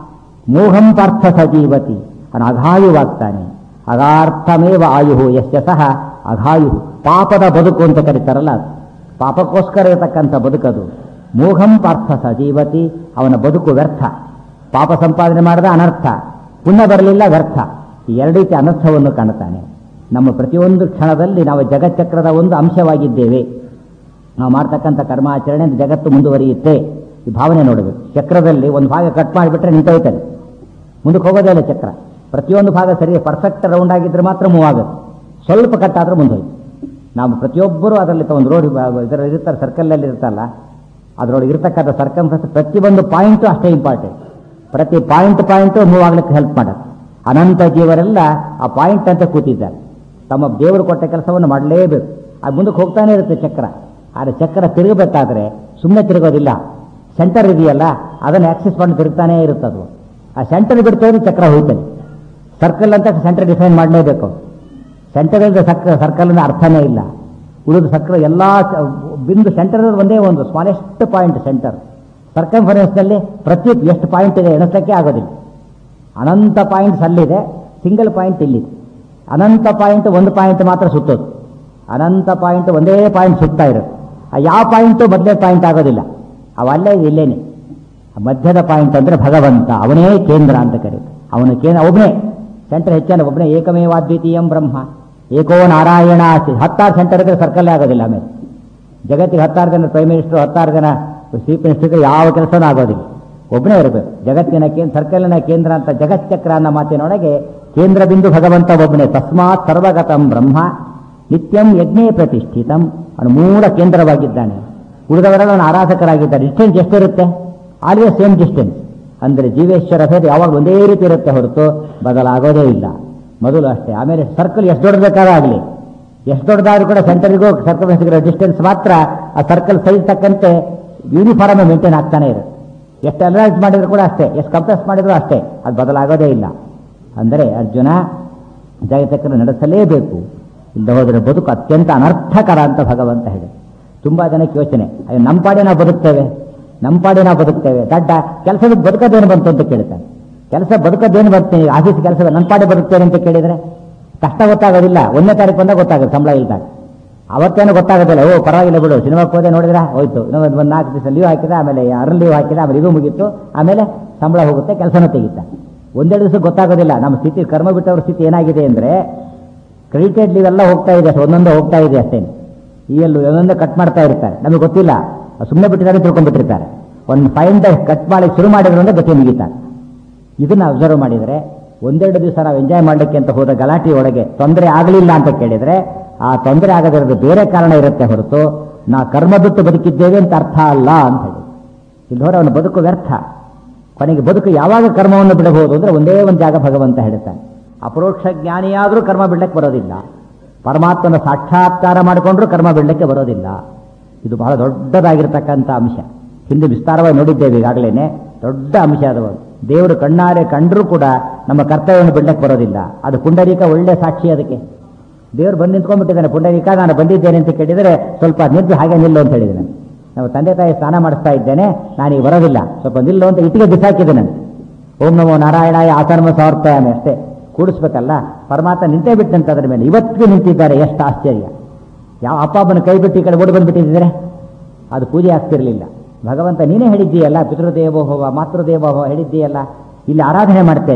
ಮೋಹಂ ಪಾರ್ಥ ಸಜೀವತಿ ಅವನು ಅಘಾಯುವಾಗ್ತಾನೆ ಅಗಾರ್ಥಮೇವ ಆಯು ಯಶ್ಯ ಸಹ ಅಘಾಯು ಪಾಪದ ಬದುಕು ಅಂತ ಕರೀತಾರಲ್ಲ ಅದು. ಪಾಪಕ್ಕೋಸ್ಕರ ಇರತಕ್ಕಂಥ ಬದುಕದು ಮೋಹಂ ಪಾರ್ಥ ಸಜೀವತಿ ಅವನ ಬದುಕು ವ್ಯರ್ಥ ಪಾಪ ಸಂಪಾದನೆ ಮಾಡಿದ ಅನರ್ಥ ಪುಣ್ಯ ಬರಲಿಲ್ಲ ವ್ಯರ್ಥ ಈ ಎರಡು ರೀತಿ ಅನರ್ಥವನ್ನು ಕಾಣುತ್ತಾನೆ ನಮ್ಮ ಪ್ರತಿಯೊಂದು ಕ್ಷಣದಲ್ಲಿ ನಾವು ಜಗಚ್ಚಕ್ರದ ಒಂದು ಅಂಶವಾಗಿದ್ದೇವೆ ನಾವು ಮಾಡ್ತಕ್ಕಂಥ ಕರ್ಮಾಚರಣೆ ಜಗತ್ತು ಮುಂದುವರಿಯುತ್ತೆ ಈ ಭಾವನೆ ನೋಡಬೇಕು ಚಕ್ರದಲ್ಲಿ ಒಂದು ಭಾಗ ಕಟ್ ಮಾಡಿಬಿಟ್ರೆ ನಿಂತೋಯ್ತಾನೆ ಮುಂದಕ್ಕೆ ಹೋಗೋದೇ ಇಲ್ಲ ಚಕ್ರ ಪ್ರತಿಯೊಂದು ಭಾಗ ಸರಿ ಪರ್ಫೆಕ್ಟ್ ರೌಂಡ್ ಆಗಿದ್ರೆ ಮಾತ್ರ ಮೂವ್ ಆಗುತ್ತೆ ಸ್ವಲ್ಪ ಕಟ್ ಆದ್ರೆ ಮುಂದೆ ಹೋಯ್ತು ನಾವು ಪ್ರತಿಯೊಬ್ಬರು ಅದರಲ್ಲಿ ಒಂದು ರೋಡ್ ಇದರ ಇರ್ತಾರೆ ಸರ್ಕಲ್ನಲ್ಲಿ ಇರ್ತಲ್ಲ ಅದರೊಳಗೆ ಇರ್ತಕ್ಕಂಥ ಸರ್ಕಂಫರೆನ್ಸ್ ಪ್ರತಿಯೊಂದು ಪಾಯಿಂಟು ಅಷ್ಟೇ ಇಂಪಾರ್ಟೆಂಟ್ ಪ್ರತಿ ಪಾಯಿಂಟ್ ಪಾಯಿಂಟು ಮೂವ್ ಆಗ್ಲಿಕ್ಕೆ ಹೆಲ್ಪ್ ಮಾಡುತ್ತೆ ಅನಂತ ಜೀವರೆಲ್ಲ ಆ ಪಾಯಿಂಟ್ ಅಂತ ಕೂತಿದ್ದಾರೆ ತಮ್ಮ ದೇವರು ಕೊಟ್ಟ ಕೆಲಸವನ್ನು ಮಾಡಲೇಬೇಕು ಅದು ಮುಂದಕ್ಕೆ ಹೋಗ್ತಾನೆ ಇರುತ್ತೆ ಚಕ್ರ ಆದರೆ ಚಕ್ರ ತಿರುಗಬೇಕಾದ್ರೆ ಸುಮ್ಮನೆ ತಿರುಗೋದಿಲ್ಲ ಸೆಂಟರ್ ಇದೆಯಲ್ಲ ಅದನ್ನು ಆಕ್ಸೆಸ್ ಮಾಡಿ ತಿರುಗ್ತಾನೇ ಇರುತ್ತದು ಆ ಸೆಂಟರ್ ಬಿಡ್ತೋದ್ರೆ ಚಕ್ರ ಹೋಗ್ತದೆ ಸರ್ಕಲ್ ಅಂತ ಸೆಂಟರ್ ಡಿಫೈನ್ ಮಾಡಲೇಬೇಕು ಸೆಂಟರ್ ಇಲ್ಲದೆ ಸಕ್ ಸರ್ಕಲ್ನ ಅರ್ಥನೇ ಇಲ್ಲ ಉಳಿದ ಸಕ್ರ ಎಲ್ಲ ಸ- ಬಿಂದು ಸೆಂಟರ್ ಒಂದೇ ಒಂದು ಸ್ಮಾಲೆಸ್ಟ್ ಪಾಯಿಂಟ್ ಸೆಂಟರ್ ಸರ್ಕಂಫರೆನ್ಸ್ನಲ್ಲಿ ಪ್ರತಿ ಎಷ್ಟು ಪಾಯಿಂಟ್ ಇದೆ ಎಣಿಸಲಿಕ್ಕೆ ಆಗೋದಿಲ್ಲ ಅನಂತ ಪಾಯಿಂಟ್ಸ್ ಅಲ್ಲಿದೆ ಸಿಂಗಲ್ ಪಾಯಿಂಟ್ ಇಲ್ಲಿದೆ ಅನಂತ ಪಾಯಿಂಟ್ ಒಂದು ಪಾಯಿಂಟ್ ಮಾತ್ರ ಸುತ್ತೋದು ಅನಂತ ಪಾಯಿಂಟ್ ಒಂದೇ ಪಾಯಿಂಟ್ ಸುತ್ತಾ ಇರುತ್ತೆ ಆ ಯಾವ ಪಾಯಿಂಟು ಮೊದಲೇ ಪಾಯಿಂಟ್ ಆಗೋದಿಲ್ಲ ಅವಲ್ಲೇ ಇಲ್ಲೇನೆ ಆ ಮಧ್ಯದ ಪಾಯಿಂಟ್ ಅಂದ್ರೆ ಭಗವಂತ ಅವನೇ ಕೇಂದ್ರ ಅಂತ ಕರೀತಾರೆ ಅವನ ಕೇಂದ್ರ ಒಬ್ಬನೇ ಸೆಂಟರ್ ಹೆಚ್ಚಾನ ಒಬ್ಬನೇ ಏಕಮೇವಾದ್ವಿತೀಯಂ ಬ್ರಹ್ಮ ಏಕೋ ನಾರಾಯಣ ಅಸ್ತಿ ಹತ್ತಾರು ಸೆಂಟರ್ ಇದ್ರೆ ಸರ್ಕಲ್ಲೇ ಆಗೋದಿಲ್ಲ ಆಮೇಲೆ ಜಗತ್ತಿಗೆ ಹತ್ತಾರು ಜನ ಪ್ರೈಮ್ ಮಿನಿಸ್ಟರ್ ಹತ್ತಾರು ಜನ ಚೀಫ್ ಮಿನಿಸ್ಟರ್ಗೆ ಯಾವ ಕೆಲಸನೂ ಆಗೋದಿಲ್ಲ ಒಬ್ಬನೇ ಇರಬೇಕು ಜಗತ್ತಿನ ಕೇಂದ್ರ ಸರ್ಕಲ್ನ ಕೇಂದ್ರ ಅಂತ ಜಗಚ್ಚಕ್ರ ಅನ್ನೋ ಮಾತಿನೊಳಗೆ ಕೇಂದ್ರ ಬಿಂದು ಭಗವಂತ ಒಬ್ಬನೇ ತಸ್ಮಾತ್ ಸರ್ವಗತಂ ಬ್ರಹ್ಮ ನಿತ್ಯಂ ಯಜ್ಞೇ ಪ್ರತಿಷ್ಠಿತಂ ಅವನು ಮೂಲ ಕೇಂದ್ರವಾಗಿದ್ದಾನೆ ಉಳಿದವರೆಲ್ಲ ಅವನು ಆರಾಧಕರಾಗಿದ್ದಾರೆ ಡಿಸ್ಟೆನ್ಸ್ ಎಷ್ಟಿರುತ್ತೆ ಆಲ್ವೇಸ್ ಸೇಮ್ ಡಿಸ್ಟೆನ್ಸ್ ಅಂದರೆ ಜೀವೇಶ್ವರ ಭೇದ ಯಾವಾಗ ಒಂದೇ ರೀತಿ ಇರುತ್ತೆ ಹೊರತು ಬದಲಾಗೋದೇ ಇಲ್ಲ ಮೊದಲು ಅಷ್ಟೇ ಆಮೇಲೆ ಸರ್ಕಲ್ ಎಷ್ಟು ದೊಡ್ಡಬೇಕಾಗಲಿ ಎಷ್ಟು ದೊಡ್ಡದಾದ್ರೂ ಕೂಡ ಸೆಂಟರ್ಗೂ ಸರ್ಕಲ್ ಸಿಗಿರೋ ಡಿಸ್ಟೆನ್ಸ್ ಮಾತ್ರ ಆ ಸರ್ಕಲ್ ಸೈಜ್ ತಕ್ಕಂತೆ ಯೂನಿಫಾರ್ಮ್ ಮೇಂಟೈನ್ ಆಗ್ತಾನೆ ಇರುತ್ತೆ ಎಷ್ಟು ಅನಲೈಸ್ ಮಾಡಿದ್ರು ಕೂಡ ಅಷ್ಟೇ ಎಷ್ಟು ಕಂಪ್ರೆಸ್ ಮಾಡಿದ್ರು ಅಷ್ಟೇ ಅದು ಬದಲಾಗೋದೇ ಇಲ್ಲ ಅಂದರೆ ಅರ್ಜುನ ಜಗತ್ತಕ್ಕನ್ನು ನಡೆಸಲೇಬೇಕು ಇಲ್ಲದೆ ಹೋದರೆ ಬದುಕು ಅತ್ಯಂತ ಅನರ್ಥಕರ ಅಂತ ಭಗವಂತ ಹೇಳಿ ತುಂಬಾ ಜನಕ್ಕೆ ಯೋಚನೆ ಅಯ್ಯೋ ನಮ್ಮ ಪಾಡಿ ನಾವು ಬದುಕ್ತೇವೆ ನಮ್ಮ ಪಾಡಿ ನಾವು ಬದುಕ್ತೇವೆ ದಡ್ಡ ಕೆಲಸದ ಬದುಕೋದೇನು ಬಂತು ಅಂತ ಕೇಳ್ತಾನೆ ಕೆಲಸ ಬದುಕೋದೇನು ಬರ್ತೀನಿ ಆಫೀಸ್ ಕೆಲಸ ನನ್ನ ಪಾಡಿ ಬದುಕ್ತೇನೆ ಅಂತ ಕೇಳಿದ್ರೆ ಕಷ್ಟ ಗೊತ್ತಾಗೋದಿಲ್ಲ ಒಂದನೇ ತಾರೀಕು ಬಂದಾಗ ಗೊತ್ತಾಗುತ್ತೆ ಸಂಬಳ ಇಲ್ದಾಗ ಅವತ್ತೇನು ಗೊತ್ತಾಗೋದಿಲ್ಲ ಓ ಪರವಾಗಿಲ್ಲ ಬಿಡು ಸಿನಿಮಾಕ್ಕೆ ಹೋದೆ ನೋಡಿದ್ರೆ ಹೋಯ್ತು ಇನ್ನೊಂದು ಒಂದು ನಾಲ್ಕು ದಿವಸ ಲೀವ್ ಹಾಕಿದ ಆಮೇಲೆ ಅರ್ನ್ ಲೀವ್ ಹಾಕಿದ ಆಮೇಲೆ ಇದು ಮುಗೀತು ಆಮೇಲೆ ಸಂಬಳ ಹೋಗುತ್ತೆ ಕೆಲಸನೂ ತೆಗಿತ ಒಂದೆರಡು ದಿವಸ ಗೊತ್ತಾಗೋದಿಲ್ಲ ನಮ್ಮ ಸ್ಥಿತಿ ಕರ್ಮ ಬಿಟ್ಟವ್ರ ಸ್ಥಿತಿ ಏನಾಗಿದೆ ಅಂದರೆ ಕ್ರೆಡಿಟೆಡ್ ಲೀವ್ ಎಲ್ಲ ಹೋಗ್ತಾ ಇದೆ ಅಷ್ಟೇ ಒಂದೊಂದು ಹೋಗ್ತಾ ಇದೆ ಅಷ್ಟೇ ಈ ಎಲ್ಲೂ ಒಂದೊಂದೇ ಕಟ್ ಮಾಡ್ತಾ ಇರ್ತಾರೆ ನಮಗೆ ಗೊತ್ತಿಲ್ಲ ಸುಮ್ಮನೆ ಬಿಟ್ಟಿದ್ದಾರೆ ತಿಳ್ಕೊಂಡ್ಬಿಟ್ಟಿರ್ತಾರೆ ಒಂದು ಫೈನ್ ಕಟ್ ಮಾಡಿ ಶುರು ಮಾಡಿದ್ರು ಅಂದ್ರೆ ಗತಿ ಮುಗಿತಾರೆ ಇದನ್ನ ಅಬ್ಸರ್ವ್ ಮಾಡಿದರೆ ಒಂದೆರಡು ದಿವಸ ನಾವು ಎಂಜಾಯ್ ಮಾಡಲಿಕ್ಕೆ ಅಂತ ಹೋದ ಗಲಾಟೆ ಒಳಗೆ ತೊಂದರೆ ಆಗಲಿಲ್ಲ ಅಂತ ಕೇಳಿದರೆ ಆ ತೊಂದರೆ ಆಗದಿರೋದು ಬೇರೆ ಕಾರಣ ಇರುತ್ತೆ ಹೊರತು ನಾ ಕರ್ಮ ಬಿಟ್ಟು ಬದುಕಿದ್ದೇವೆ ಅಂತ ಅರ್ಥ ಅಲ್ಲ ಅಂತ ಹೇಳಿ ಇಲ್ಲಿ ಹೋದ್ರೆ ಅವನ ಬದುಕು ವ್ಯರ್ಥ ಕೊನೆಗೆ ಬದುಕು ಯಾವಾಗ ಕರ್ಮವನ್ನು ಬಿಡಬಹುದು ಅಂದ್ರೆ ಒಂದೇ ಒಂದು ಜಾಗ ಭಗವಂತ ಹೇಳ್ತಾನೆ ಅಪರೋಕ್ಷ ಜ್ಞಾನಿಯಾದರೂ ಕರ್ಮ ಬಿಡಲಿಕ್ಕೆ ಬರೋದಿಲ್ಲ ಪರಮಾತ್ಮನ ಸಾಕ್ಷಾತ್ಕಾರ ಮಾಡಿಕೊಂಡ್ರೂ ಕರ್ಮ ಬಿಡಲಿಕ್ಕೆ ಬರೋದಿಲ್ಲ ಇದು ಬಹಳ ದೊಡ್ಡದಾಗಿರ್ತಕ್ಕಂಥ ಅಂಶ ಹಿಂದೆ ವಿಸ್ತಾರವಾಗಿ ನೋಡಿದ್ದೇವೆ ಈಗಾಗಲೇ ದೊಡ್ಡ ಅಂಶ ಅದು ಒಂದು. ದೇವರು ಕಣ್ಣಾರೆ ಕಂಡರೂ ಕೂಡ ನಮ್ಮ ಕರ್ತವ್ಯವನ್ನು ಬಿಡಲಿಕ್ಕೆ ಬರೋದಿಲ್ಲ ಅದು ಪುಂಡರೀಕ ಒಳ್ಳೆ ಸಾಕ್ಷಿ ಅದಕ್ಕೆ ದೇವರು ಬಂದು ನಿಂತ್ಕೊಂಡ್ಬಿಟ್ಟಿದ್ದಾನೆ ಪುಂಡರೀಕ ನಾನು ಬಂದಿದ್ದೇನೆ ಅಂತ ಕೇಳಿದರೆ ಸ್ವಲ್ಪ ನಿದ್ದು ಹಾಗೆ ನಿಲ್ಲು ಅಂತ ಹೇಳಿದ್ದಾನೆ ನಾವು ತಂದೆ ತಾಯಿ ಸ್ನಾನ ಮಾಡಿಸ್ತಾ ಇದ್ದೇನೆ ನಾನೀಗ ಬರೋದಿಲ್ಲ ಸ್ವಲ್ಪ ನಿಲ್ಲು ಅಂತ ಇಟ್ಟಿಗೆ ಬಿಸಾಕಿದೆ ನಾನು ಓಂ ನಮೋ ನಾರಾಯಣಾಯ ಆಸನಮ ಸಮರ್ಪಯಾಮಿ ಅಷ್ಟೇ ಕೂಡಿಸ್ಬೇಕಲ್ಲ ಪರಮಾತ್ಮ ನಿಂತೇ ಬಿಟ್ಟಂತ ಅದರ ಮೇಲೆ ಇವತ್ತಿಗೂ ನಿಂತಿದ್ದಾರೆ ಎಷ್ಟು ಆಶ್ಚರ್ಯ ಯಾವ ಅಪ್ಪ ಅಪ್ಪನ ಕೈ ಬಿಟ್ಟು ಈ ಕಡೆ ಓಡಿ ಬಂದ್ಬಿಟ್ಟಿದ್ದಾರೆ ಅದು ಪೂಜೆ ಆಗ್ತಿರ್ಲಿಲ್ಲ ಭಗವಂತ ನೀನೇ ಹೇಳಿದ್ದೀಯಲ್ಲ ಪಿತೃದೇವೋಭವ ಮಾತೃದೇವೋಭವ ಹೇಳಿದ್ದೀಯಲ್ಲ ಇಲ್ಲಿ ಆರಾಧನೆ ಮಾಡ್ತೇನೆ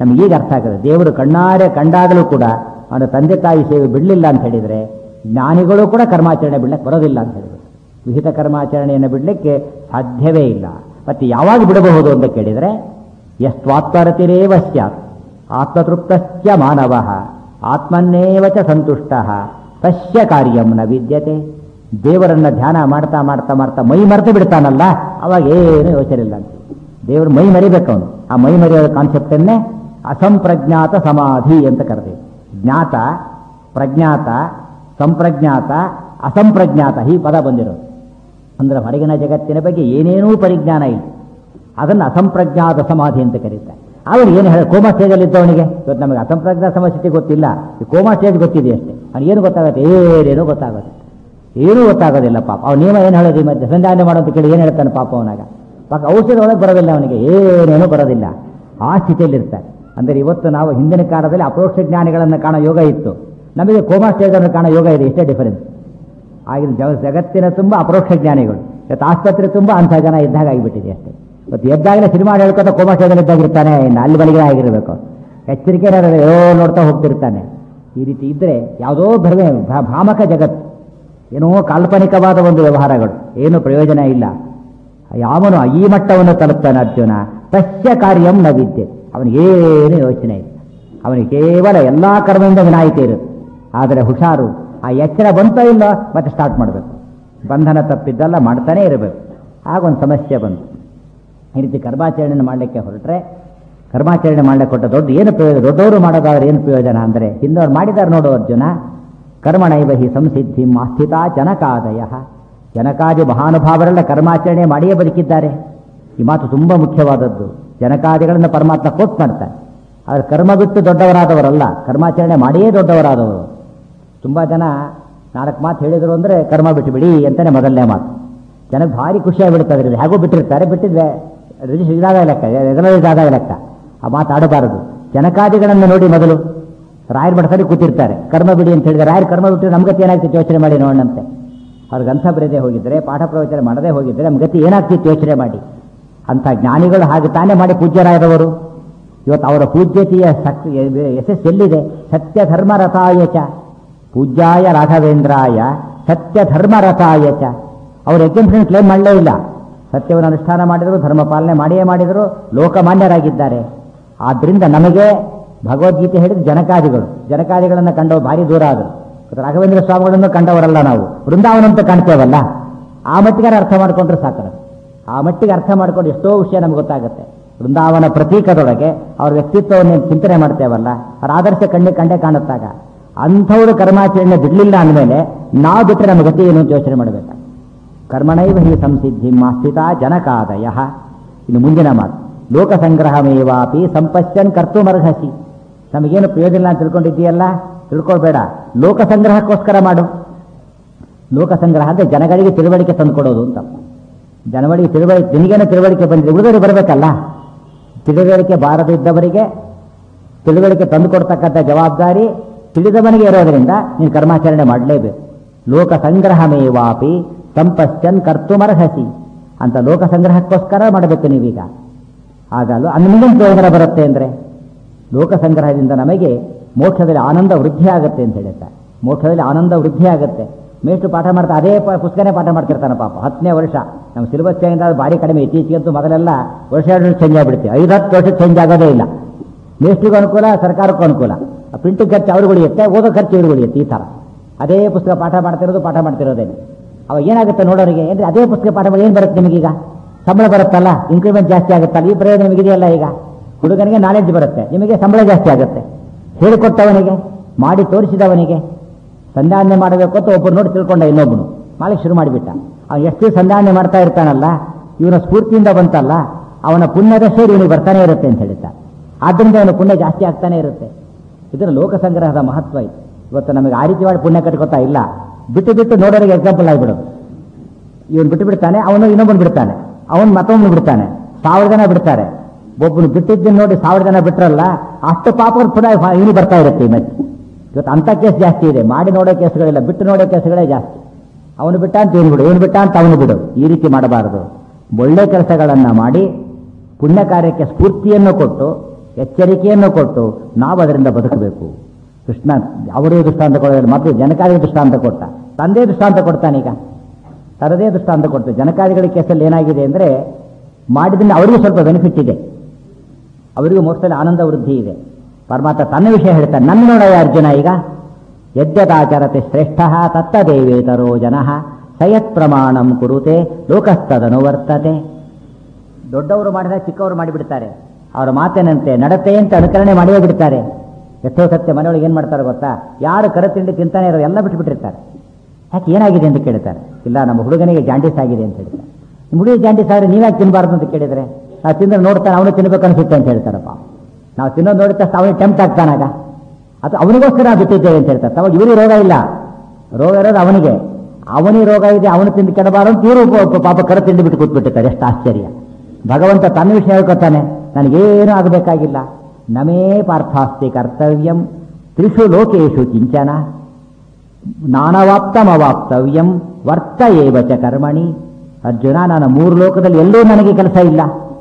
ನಮಗೀಗ ಅರ್ಥ ಆಗ್ತದೆ ದೇವರು ಕಣ್ಣಾರೆ ಕಂಡಾಗಲೂ ಕೂಡ ಅವನ ತಂದೆ ತಾಯಿ ಸೇವೆ ಬಿಡಲಿಲ್ಲ ಅಂತ ಹೇಳಿದರೆ ಜ್ಞಾನಿಗಳು ಕೂಡ ಕರ್ಮಾಚರಣೆ ಬಿಡ್ಲಿಕ್ಕೆ ಬರೋದಿಲ್ಲ ಅಂತ ಹೇಳಿದರು ವಿಹಿತ ಕರ್ಮಾಚರಣೆಯನ್ನು ಬಿಡಲಿಕ್ಕೆ ಸಾಧ್ಯವೇ ಇಲ್ಲ ಮತ್ತೆ ಯಾವಾಗ ಬಿಡಬಹುದು ಅಂತ ಕೇಳಿದರೆ ಎಸ್ತ್ವಾತ್ಮರತಿರೇವ ಸ್ಯಾತ್ ಆತ್ಮತೃಪ್ತಸ್ಯ ಮಾನವ ಆತ್ಮನ್ನೇವ ಚ ಸಂತುಷ್ಟ ತಸ್ಯ ಕಾರ್ಯಂ ನ ವಿದ್ಯತೆ ದೇವರನ್ನ ಧ್ಯಾನ ಮಾಡ್ತಾ ಮಾಡ್ತಾ ಮಾಡ್ತಾ ಮೈ ಮರೆತು ಬಿಡ್ತಾನಲ್ಲ ಅವಾಗ ಏನು ಯೋಚನೆ ಇಲ್ಲ ಅಂತ ದೇವರು ಮೈ ಮರಿಬೇಕು ಅವನು ಆ ಮೈ ಮರೆಯೋ ಕಾನ್ಸೆಪ್ಟನ್ನೇ ಅಸಂಪ್ರಜ್ಞಾತ ಸಮಾಧಿ ಅಂತ ಕರೆದೇವೆ ಜ್ಞಾತ ಪ್ರಜ್ಞಾತ ಸಂಪ್ರಜ್ಞಾತ ಅಸಂಪ್ರಜ್ಞಾತ ಈ ಪದ ಬಂದಿರೋದು ಅಂದ್ರೆ ಹೊರಗಿನ ಜಗತ್ತಿನ ಬಗ್ಗೆ ಏನೇನೂ ಪರಿಜ್ಞಾನ ಇಲ್ಲ ಅದನ್ನು ಅಸಂಪ್ರಜ್ಞಾತ ಸಮಾಧಿ ಅಂತ ಕರೀತಾರೆ ಅವನು ಏನು ಹೇಳ ಕೋಮಾ ಸ್ಟೇಜಲ್ಲಿ ಇದ್ದವನಿಗೆ ಇವತ್ತು ನಮಗೆ ಅಸಂಪ್ರಜ್ಞಾತ ಸಮಸ್ಥಿತಿ ಗೊತ್ತಿಲ್ಲ ಈ ಕೋಮಾ ಸ್ಟೇಜ್ ಗೊತ್ತಿದೆ ಅಷ್ಟೇ ಅವ್ನು ಏನು ಗೊತ್ತಾಗುತ್ತೆ ಏನೇನೋ ಗೊತ್ತಾಗುತ್ತೆ ಏನೂ ಗೊತ್ತಾಗೋದಿಲ್ಲ ಪಾಪ ಅವ್ನು ನಿಯಮ ಏನು ಹೇಳೋದು ಈ ಮಧ್ಯೆ ಸಂಧಾನ ಮಾಡೋದು ಕೇಳಿ ಏನು ಹೇಳ್ತಾನೆ ಪಾಪ ಅವನಾಗ ಪಾಪ ಔಷಧ ಒಳಗೆ ಬರೋದಿಲ್ಲ ಅವನಿಗೆ ಏನೇನೂ ಬರೋದಿಲ್ಲ ಆ ಸ್ಥಿತಿಯಲ್ಲಿರ್ತಾರೆ ಅಂದರೆ ಇವತ್ತು ನಾವು ಹಿಂದಿನ ಕಾಲದಲ್ಲಿ ಅಪರೋಕ್ಷ ಜ್ಞಾನಿಗಳನ್ನು ಕಾಣೋ ಯೋಗ ಇತ್ತು ನಮಗೆ ಕೋಮಾ ಸ್ಟೇಜನ್ನು ಕಾಣೋ ಯೋಗ ಇದೆ ಇಷ್ಟೇ ಡಿಫರೆನ್ಸ್ ಆಗಿನ ಜಗ ಜಗತ್ತಿನ ತುಂಬ ಅಪರೋಕ್ಷ ಜ್ಞಾನಿಗಳು ಇವತ್ತು ಆಸ್ಪತ್ರೆ ತುಂಬ ಅಂಥ ಜನ ಇದ್ದಾಗ ಆಗಿಬಿಟ್ಟಿದೆ ಅಷ್ಟೇ ಇವತ್ತು ಎದ್ದಾಗಲೇ ಸಿನಿಮಾ ಹೇಳ್ಕೊತ ಕೋಮಾ ಸ್ಟೇಜಲ್ಲಿ ಇದ್ದಾಗಿರ್ತಾನೆ ಇನ್ನು ಅಲ್ಲಿ ಬಲಿಗೆ ಆಗಿರಬೇಕು ಎಚ್ಚರಿಕೆ ಏನೋ ನೋಡ್ತಾ ಹೋಗ್ತಿರ್ತಾನೆ ಈ ರೀತಿ ಇದ್ದರೆ ಯಾವುದೋ ಭ್ರಮೆ ಭ್ರಾ- ಭ್ರಾಮಕ ಜಗತ್ತು ಏನೋ ಕಾಲ್ಪನಿಕವಾದ ಒಂದು ವ್ಯವಹಾರಗಳು ಏನು ಪ್ರಯೋಜನ ಇಲ್ಲ ಯಾವನು ಈ ಮಟ್ಟವನ್ನು ತಲುಪ್ತಾನೆ ಅರ್ಜುನ ತಸ್ಯ ಕಾರ್ಯಂ ನ ವಿದ್ಯೆ ಅವನಿಗೇನು ಯೋಚನೆ ಇಲ್ಲ ಅವನಿಗೆ ಕೇವಲ ಎಲ್ಲ ಕರ್ಮದಿಂದ ವಿನಾಯಿತಿ ಇರುತ್ತೆ ಆದರೆ ಹುಷಾರು ಆ ಎಚ್ಚರ ಬಂತೋ ಇಲ್ಲೋ ಮತ್ತೆ ಸ್ಟಾರ್ಟ್ ಮಾಡಬೇಕು ಬಂಧನ ತಪ್ಪಿದ್ದಲ್ಲ ಮಾಡ್ತಾನೇ ಇರಬೇಕು ಆಗ ಒಂದು ಸಮಸ್ಯೆ ಬಂತು ಈ ರೀತಿ ಕರ್ಮಾಚರಣೆ ಮಾಡಲಿಕ್ಕೆ ಹೊರಟ್ರೆ ಕರ್ಮಾಚರಣೆ ಮಾಡಲಿಕ್ಕೆ ಕೊಟ್ಟ ದೊಡ್ಡ ಏನು ಪ್ರಯೋಜನ ದೊಡ್ಡವರು ಮಾಡೋದಾದ್ರೆ ಏನು ಪ್ರಯೋಜನ ಅಂದರೆ ಹಿಂದವ್ರು ಮಾಡಿದ್ದಾರೆ ನೋಡು ಅರ್ಜುನ ಕರ್ಮಣೈವ ಹಿ ಸಂಸಿದ್ಧಿ ಆಸ್ಥಿತ ಜನಕಾದಯ ಜನಕಾದಿ ಮಹಾನುಭಾವರೆಲ್ಲ ಕರ್ಮಾಚರಣೆ ಮಾಡಿಯೇ ಬದುಕಿದ್ದಾರೆ ಈ ಮಾತು ತುಂಬ ಮುಖ್ಯವಾದದ್ದು ಜನಕಾದಿಗಳನ್ನು ಪರಮಾತ್ಮ ಕೋಟ್ ಮಾಡ್ತಾರೆ ಆದರೆ ಕರ್ಮ ಬಿಟ್ಟು ದೊಡ್ಡವರಾದವರಲ್ಲ ಕರ್ಮಾಚರಣೆ ಮಾಡಿಯೇ ದೊಡ್ಡವರಾದವರು ತುಂಬ ಜನ ನಾಲ್ಕು ಮಾತು ಹೇಳಿದರು ಅಂದರೆ ಕರ್ಮ ಬಿಟ್ಟು ಬಿಡಿ ಅಂತಲೇ ಮೊದಲನೇ ಮಾತು ಜನಕ್ಕೆ ಭಾರಿ ಖುಷಿಯಾಗಿಬಿಡ್ತದೆ ಇದು ಹೇಗೋ ಬಿಟ್ಟಿರ್ತಾರೆ ಬಿಟ್ಟಿದ್ರೆ ರಿಜಿಸ್ಟರ್ ಇದಾಗ ಲೆಕ್ಕ ರೆಗ್ಯುಲರ್ ಆದಾಗ ಲೆಕ್ಕ ಆ ಮಾತು ಆಡಬಾರದು ಜನಕಾದಿಗಳನ್ನು ನೋಡಿ ಮೊದಲು ರಾಯರ ಮಠದಲ್ಲಿ ಕೂತಿರ್ತಾರೆ ಕರ್ಮ ಬಿಡಿ ಅಂತ ಹೇಳಿದ್ರೆ ರಾಯರ್ ಕರ್ಮ ಬಿಟ್ಟರೆ ನಮ್ಗತಿ ಏನಾಗ್ತಿತ್ತು ಯೋಚನೆ ಮಾಡಿ ನೋಡಂತೆ ಅವ್ರಿಗೆ ಅಂಥ ಬರೆದೇ ಹೋಗಿದ್ರೆ ಪಾಠ ಪ್ರವಚನ ಮಾಡದೇ ಹೋಗಿದ್ರೆ ನಮ್ಮ ಗತಿ ಏನಾಗ್ತಿತ್ತು ಯೋಚನೆ ಮಾಡಿ ಅಂಥ ಜ್ಞಾನಿಗಳು ಹಾಗೆ ತಾನೇ ಮಾಡಿ ಪೂಜ್ಯರಾದವರು ಇವತ್ತು ಅವರ ಪೂಜ್ಯತೆಯ ಸಕ್ ಯಶಸ್ಸು ಎಲ್ಲಿದೆ ಸತ್ಯ ಧರ್ಮ ರಥಾಯ ಚ ಪೂಜ್ಯಾಯ ರಾಘವೇಂದ್ರಾಯ ಸತ್ಯ ಧರ್ಮ ರಥಾಯ ಚ ಅವರು ಎಕ್ಸಾಮ್ಷನ್ ಕ್ಲೇಮ್ ಮಾಡಲೇ ಇಲ್ಲ ಸತ್ಯವನ್ನು ಅನುಷ್ಠಾನ ಮಾಡಿದರು ಧರ್ಮ ಪಾಲನೆ ಮಾಡಿಯೇ ಮಾಡಿದರು ಲೋಕಮಾನ್ಯರಾಗಿದ್ದಾರೆ ಆದ್ದರಿಂದ ನಮಗೆ ಭಗವದ್ಗೀತೆ ಹೇಳಿದ ಜನಕಾದಿಗಳು ಜನಕಾದಿಗಳನ್ನು ಕಂಡವರು ಭಾರಿ ದೂರ ಆದರು ಇವತ್ತು ರಾಘವೇಂದ್ರ ಸ್ವಾಮಿಗಳನ್ನು ಕಂಡವರಲ್ಲ ನಾವು ವೃಂದಾವನ ಅಂತ ಕಾಣ್ತೇವಲ್ಲ ಆ ಮಟ್ಟಿಗೆ ಅರ್ಥ ಮಾಡಿಕೊಂಡ್ರೆ ಸಾಕು ಆ ಮಟ್ಟಿಗೆ ಅರ್ಥ ಮಾಡ್ಕೊಂಡು ಎಷ್ಟೋ ವಿಷಯ ನಮ್ಗೆ ಗೊತ್ತಾಗುತ್ತೆ ವೃಂದಾವನ ಪ್ರತೀಕದೊಳಗೆ ಅವ್ರ ವ್ಯಕ್ತಿತ್ವವನ್ನು ಚಿಂತನೆ ಮಾಡ್ತೇವಲ್ಲ ಅವ್ರ ಆದರ್ಶ ಕಣ್ಣಿ ಕಂಡೇ ಕಾಣುತ್ತಾಗ ಅಂಥವರು ಕರ್ಮಾಚರಣೆ ಬಿಡಲಿಲ್ಲ ಅಂದಮೇಲೆ ನಾವು ಬಿಟ್ಟರೆ ನಮ್ಮ ಗತಿ ಏನು ಅಂತ ಯೋಚನೆ ಮಾಡಬೇಕು ಕರ್ಮಣೈವ ಹಿ ಸಂಸಿದ್ಧಿ ಮಾಸ್ಥಿತ ಜನಕಾದಯ ಇನ್ನು ಮುಂದಿನ ಮಾತು ಲೋಕ ಸಂಗ್ರಹಮೇವಾಪಿ ಸಂಪಶ್ಯನ್ ಕರ್ತುಮರ್ಹಸಿ ನಮಗೇನು ಪ್ರಯೋಜನ ಇಲ್ಲ ಅಂತ ತಿಳ್ಕೊಂಡಿದ್ದೀಯಲ್ಲ ತಿಳ್ಕೊಳ್ಬೇಡ ಲೋಕ ಸಂಗ್ರಹಕ್ಕೋಸ್ಕರ ಮಾಡು ಲೋಕ ಸಂಗ್ರಹ ಅಂದರೆ ಜನಗಳಿಗೆ ತಿಳುವಳಿಕೆ ತಂದುಕೊಡೋದು ಅಂತ ಜನಗಳಿಗೆ ತಿಳುವಳಿಕೆ ನಿನಗೇನು ತಿಳುವಳಿಕೆ ಬಂದಿದೆ ಉಳಿದವರು ಬರಬೇಕಲ್ಲ ತಿಳುವಳಿಕೆ ಬಾರದಿದ್ದವರಿಗೆ ತಿಳುವಳಿಕೆ ತಂದುಕೊಡ್ತಕ್ಕಂಥ ಜವಾಬ್ದಾರಿ ತಿಳಿದವನಿಗೆ ಇರೋದರಿಂದ ನೀನು ಕರ್ಮಾಚರಣೆ ಮಾಡಲೇಬೇಕು ಲೋಕ ಸಂಗ್ರಹಮೇವಾಪಿ ಸಂಪಶ್ಚನ್ ಕರ್ತುಮರ್ಹಸಿ ಅಂತ ಲೋಕ ಸಂಗ್ರಹಕ್ಕೋಸ್ಕರ ಮಾಡಬೇಕು ನೀವೀಗ ಆಗಲು ಅನ್ನು ಮುಂದಿನ ಪ್ರಯೋಜನ ಬರುತ್ತೆ ಅಂದರೆ ಲೋಕ ಸಂಗ್ರಹದಿಂದ ನಮಗೆ ಮೋಕ್ಷದಲ್ಲಿ ಆನಂದ ವೃದ್ಧಿ ಆಗುತ್ತೆ ಅಂತ ಹೇಳ್ತಾರೆ ಮೋಕ್ಷದಲ್ಲಿ ಆನಂದ ವೃದ್ಧಿ ಆಗುತ್ತೆ ಮೇಷ್ಟು ಪಾಠ ಮಾಡ್ತಾ ಅದೇ ಪ- ಪುಸ್ತಕನೇ ಪಾಠ ಮಾಡ್ತಿರ್ತಾನೆ ಪಾಪ ಹತ್ತನೇ ವರ್ಷ ನಮ್ಮ ಸಿಲೆಬಸ್ ಚೇಂಜ್ ಆದ ಭಾರಿ ಕಡಿಮೆ ಇತ್ತೀಚೆಗಂತೂ ಮೊದಲೆಲ್ಲ ವರ್ಷ ಎರಡು ಚೇಂಜ್ ಆಗಿಬಿಡುತ್ತೆ ಐದು ಹತ್ತು ವರ್ಷ ಚೇಂಜ್ ಆಗೋದೇ ಇಲ್ಲ ಮೇಷ್ಟಿಗೂ ಅನುಕೂಲ ಸರ್ಕಾರಕ್ಕೂ ಅನುಕೂಲ ಆ ಪ್ರಿಂಟಿಂಗ್ ಖರ್ಚು ಅವ್ರಿಗೆ ಉಳಿಯುತ್ತೆ ಓದೋ ಖರ್ಚು ಇವ್ರಿಗೆ ಉಳಿಯುತ್ತೆ ಈ ಥರ ಅದೇ ಪುಸ್ತಕ ಪಾಠ ಮಾಡ್ತಿರೋದು ಪಾಠ ಮಾಡ್ತಿರೋದೇನೆ ಅವಾಗ ಏನಾಗುತ್ತೆ ನೋಡೋರಿಗೆ ಅಂದರೆ ಅದೇ ಪುಸ್ತಕ ಪಾಠ ಮಾಡಿ ಏನು ಬರುತ್ತೆ ನಿಮಗೀಗ ಸಂಬಳ ಬರುತ್ತಲ್ಲ ಇನ್ಕ್ರಿಮೆಂಟ್ ಜಾಸ್ತಿ ಆಗುತ್ತಲ್ಲ ಈ ಪ್ರಯೋಜನ ನಿಮಗಿದೆಯಲ್ಲ ಈಗ ಹುಡುಗನಿಗೆ ನಾಲೆಡ್ಜ್ ಬರುತ್ತೆ ನಿಮಗೆ ಸಂಬಳ ಜಾಸ್ತಿ ಆಗುತ್ತೆ ಹೇಳಿಕೊಟ್ಟವನಿಗೆ ಮಾಡಿ ತೋರಿಸಿದವನಿಗೆ ಸಂಧಾನ ಮಾಡಬೇಕು ಅಂತ ಒಬ್ಬರು ನೋಡಿ ತಿಳ್ಕೊಂಡ ಇನ್ನೊಬ್ಬನು ಮಾಡಲಿಕ್ಕೆ ಶುರು ಮಾಡಿಬಿಟ್ಟ ಅವನು ಎಷ್ಟು ಸಂಧಾನ ಮಾಡ್ತಾ ಇರ್ತಾನಲ್ಲ ಇವನ ಸ್ಫೂರ್ತಿಯಿಂದ ಬಂತಲ್ಲ ಅವನ ಪುಣ್ಯದ ಸೇರಿ ಇವನಿಗೆ ಬರ್ತಾನೆ ಇರುತ್ತೆ ಅಂತ ಹೇಳ್ತಾರೆ ಆದ್ದರಿಂದ ಅವನ ಪುಣ್ಯ ಜಾಸ್ತಿ ಆಗ್ತಾನೆ ಇರುತ್ತೆ ಇದರ ಲೋಕ ಸಂಗ್ರಹದ ಮಹತ್ವ ಇದೆ ಇವತ್ತು ನಮಗೆ ಆ ರೀತಿ ಮಾಡಿ ಪುಣ್ಯ ಕಟ್ಕೋತಾ ಇಲ್ಲ ಬಿಟ್ಟು ಬಿಟ್ಟು ನೋಡೋರಿಗೆ ಎಕ್ಸಾಂಪಲ್ ಆಗಿಬಿಡೋದು ಇವನು ಬಿಟ್ಟು ಬಿಡ್ತಾನೆ ಅವನು ಇನ್ನೊಬ್ಬನು ಬಿಡ್ತಾನೆ ಅವನು ಮತ್ತೊಬ್ಬನು ಬಿಡ್ತಾನೆ ಸಾವಿರ ಜನ ಬಿಡ್ತಾರೆ ಒಬ್ಬನು ಬಿಟ್ಟಿದ್ದನ್ನು ನೋಡಿ ಸಾವಿರ ಜನ ಬಿಟ್ರಲ್ಲ ಅಷ್ಟು ಪಾಪ ಪುನಃ ಇವನು ಬರ್ತಾ ಇರುತ್ತೆ ಈ ಮಧ್ಯೆ ಇವತ್ತು ಅಂಥ ಕೇಸ್ ಜಾಸ್ತಿ ಇದೆ ಮಾಡಿ ನೋಡೋ ಕೇಸ್ಗಳಿಲ್ಲ ಬಿಟ್ಟು ನೋಡೋ ಕೇಸ್ಗಳೇ ಜಾಸ್ತಿ ಅವನು ಬಿಟ್ಟ ಅಂತ ಇವನು ಬಿಡು ಇವನು ಬಿಟ್ಟ ಅಂತ ಅವನು ಬಿಡು ಈ ರೀತಿ ಮಾಡಬಾರದು ಒಳ್ಳೆ ಕೆಲಸಗಳನ್ನು ಮಾಡಿ ಪುಣ್ಯ ಕಾರ್ಯಕ್ಕೆ ಸ್ಫೂರ್ತಿಯನ್ನು ಕೊಟ್ಟು ಎಚ್ಚರಿಕೆಯನ್ನು ಕೊಟ್ಟು ನಾವು ಅದರಿಂದ ಬದುಕಬೇಕು ಕೃಷ್ಣ ಅವರೇ ದೃಷ್ಟಾಂತ ಕೊಡೋದಿಲ್ಲ ಮತ್ತು ಜನಕಾದಿ ದೃಷ್ಟಾಂತ ಕೊಟ್ಟ ತಂದೆ ದೃಷ್ಟಾಂತ ಕೊಡ್ತಾನೀಗ ತರದೇ ದೃಷ್ಟಾಂತ ಕೊಡ್ತಾರೆ ಜನಕಾದಿಗಳ ಕೇಸಲ್ಲಿ ಏನಾಗಿದೆ ಅಂದರೆ ಮಾಡಿದ್ರೆ ಅವರಿಗೂ ಸ್ವಲ್ಪ ಬೆನಿಫಿಟ್ ಇದೆ ಅವರಿಗೂ ಮೋಕ್ಷದಲ್ಲಿ ಆನಂದ ವೃದ್ಧಿ ಇದೆ ಪರಮಾತ್ಮ ತನ್ನ ವಿಷಯ ಹೇಳ್ತಾನೆ ನನ್ನ ನೋಡಯ್ಯ ಅರ್ಜುನ ಈಗ ಯದ್ಯದಾಚರತೆ ಶ್ರೇಷ್ಠ ತತ್ತದೇವೇತರೋ ಜನ ಸಯತ್ ಪ್ರಮಾಣಂ ಕುರುತೆ ಲೋಕಸ್ತದನು ವರ್ತತೆ ದೊಡ್ಡವರು ಮಾಡಿದ ಚಿಕ್ಕವರು ಮಾಡಿಬಿಡ್ತಾರೆ ಅವರ ಮಾತೇನಂತೆ ನಡತೆ ಅಂತ ಅನುಕರಣೆ ಮಾಡಿಯೇ ಬಿಡ್ತಾರೆ ಎಷ್ಟೋ ಸತ್ಯ ಮನೆಯೊಳಗೆ ಏನು ಮಾಡ್ತಾರೆ ಗೊತ್ತಾ ಯಾರು ಕರತಿಂಡಿ ತಿಂತಾನೆ ಇರೋ ಎಲ್ಲ ಬಿಟ್ಬಿಟ್ಟಿರ್ತಾರೆ ಯಾಕೆ ಏನಾಗಿದೆ ಅಂತ ಕೇಳ್ತಾರೆ ಇಲ್ಲ ನಮ್ಮ ಹುಡುಗನಿಗೆ ಜಾಂಡೀಸ್ ಆಗಿದೆ ಅಂತ ಹೇಳ್ತಾರೆ ನಿಮ್ಮ ಹುಡುಗಿ ಜಾಂಡೀಸ್ ಆದರೆ ನೀವ್ಯಾಕೆ ತಿನ್ನಬಾರ್ದು ಅಂತ ಕೇಳಿದರೆ ನಾವು ತಿಂದ್ರೆ ನೋಡ್ತಾನೆ ಅವನು ತಿನ್ಬೇಕು ಅನಿಸುತ್ತೆ ಅಂತ ಹೇಳ್ತಾರಪ್ಪ ನಾವು ತಿನ್ನೋದು ನೋಡಿದ ತಕ್ಷಣ ಅವನಿಗೆ ಟೆಂಪ್ಟ್ ಆಗ್ತಾನಾಗ ಅದು ಅವನಿಗೋಸ್ಕರ ನಾವು ಬಿಟ್ಟಿದ್ದೇವೆ ಅಂತ ಹೇಳ್ತಾರೆ ಅವಾಗ ಇವನಿಗೆ ರೋಗ ಇಲ್ಲ ರೋಗ ಇರೋದು ಅವನಿಗೆ ಅವನಿಗೆ ರೋಗ ಇದೆ ಅವನು ತಿಂದು ಕೆಡಬಾರದು ಅಂತ ಇವರು ಪಾಪ ಕರ ತಿಂದು ಬಿಟ್ಟು ಕೂತ್ಬಿಟ್ಟಿರ್ತಾರೆ ಎಷ್ಟು ಆಶ್ಚರ್ಯ ಭಗವಂತ ತನ್ನ ವಿಷಯ ಹೇಳ್ಕೊತಾನೆ ನನಗೇನು ಆಗಬೇಕಾಗಿಲ್ಲ ನಮೇ ಪಾರ್ಥಾಸ್ತಿ ಕರ್ತವ್ಯಂ ತ್ರಿಷು ಲೋಕೇಶು ಕಿಂಚನ ನಾನವಾಪ್ತಮವಾಪ್ತವ್ಯಂ ವರ್ತ ಏವ ಚ ಕರ್ಮಣಿ ಅರ್ಜುನ ನಾನು ಮೂರು ಲೋಕದಲ್ಲಿ ಎಲ್ಲೂ ನನಗೆ ಕೆಲಸ ಇಲ್ಲ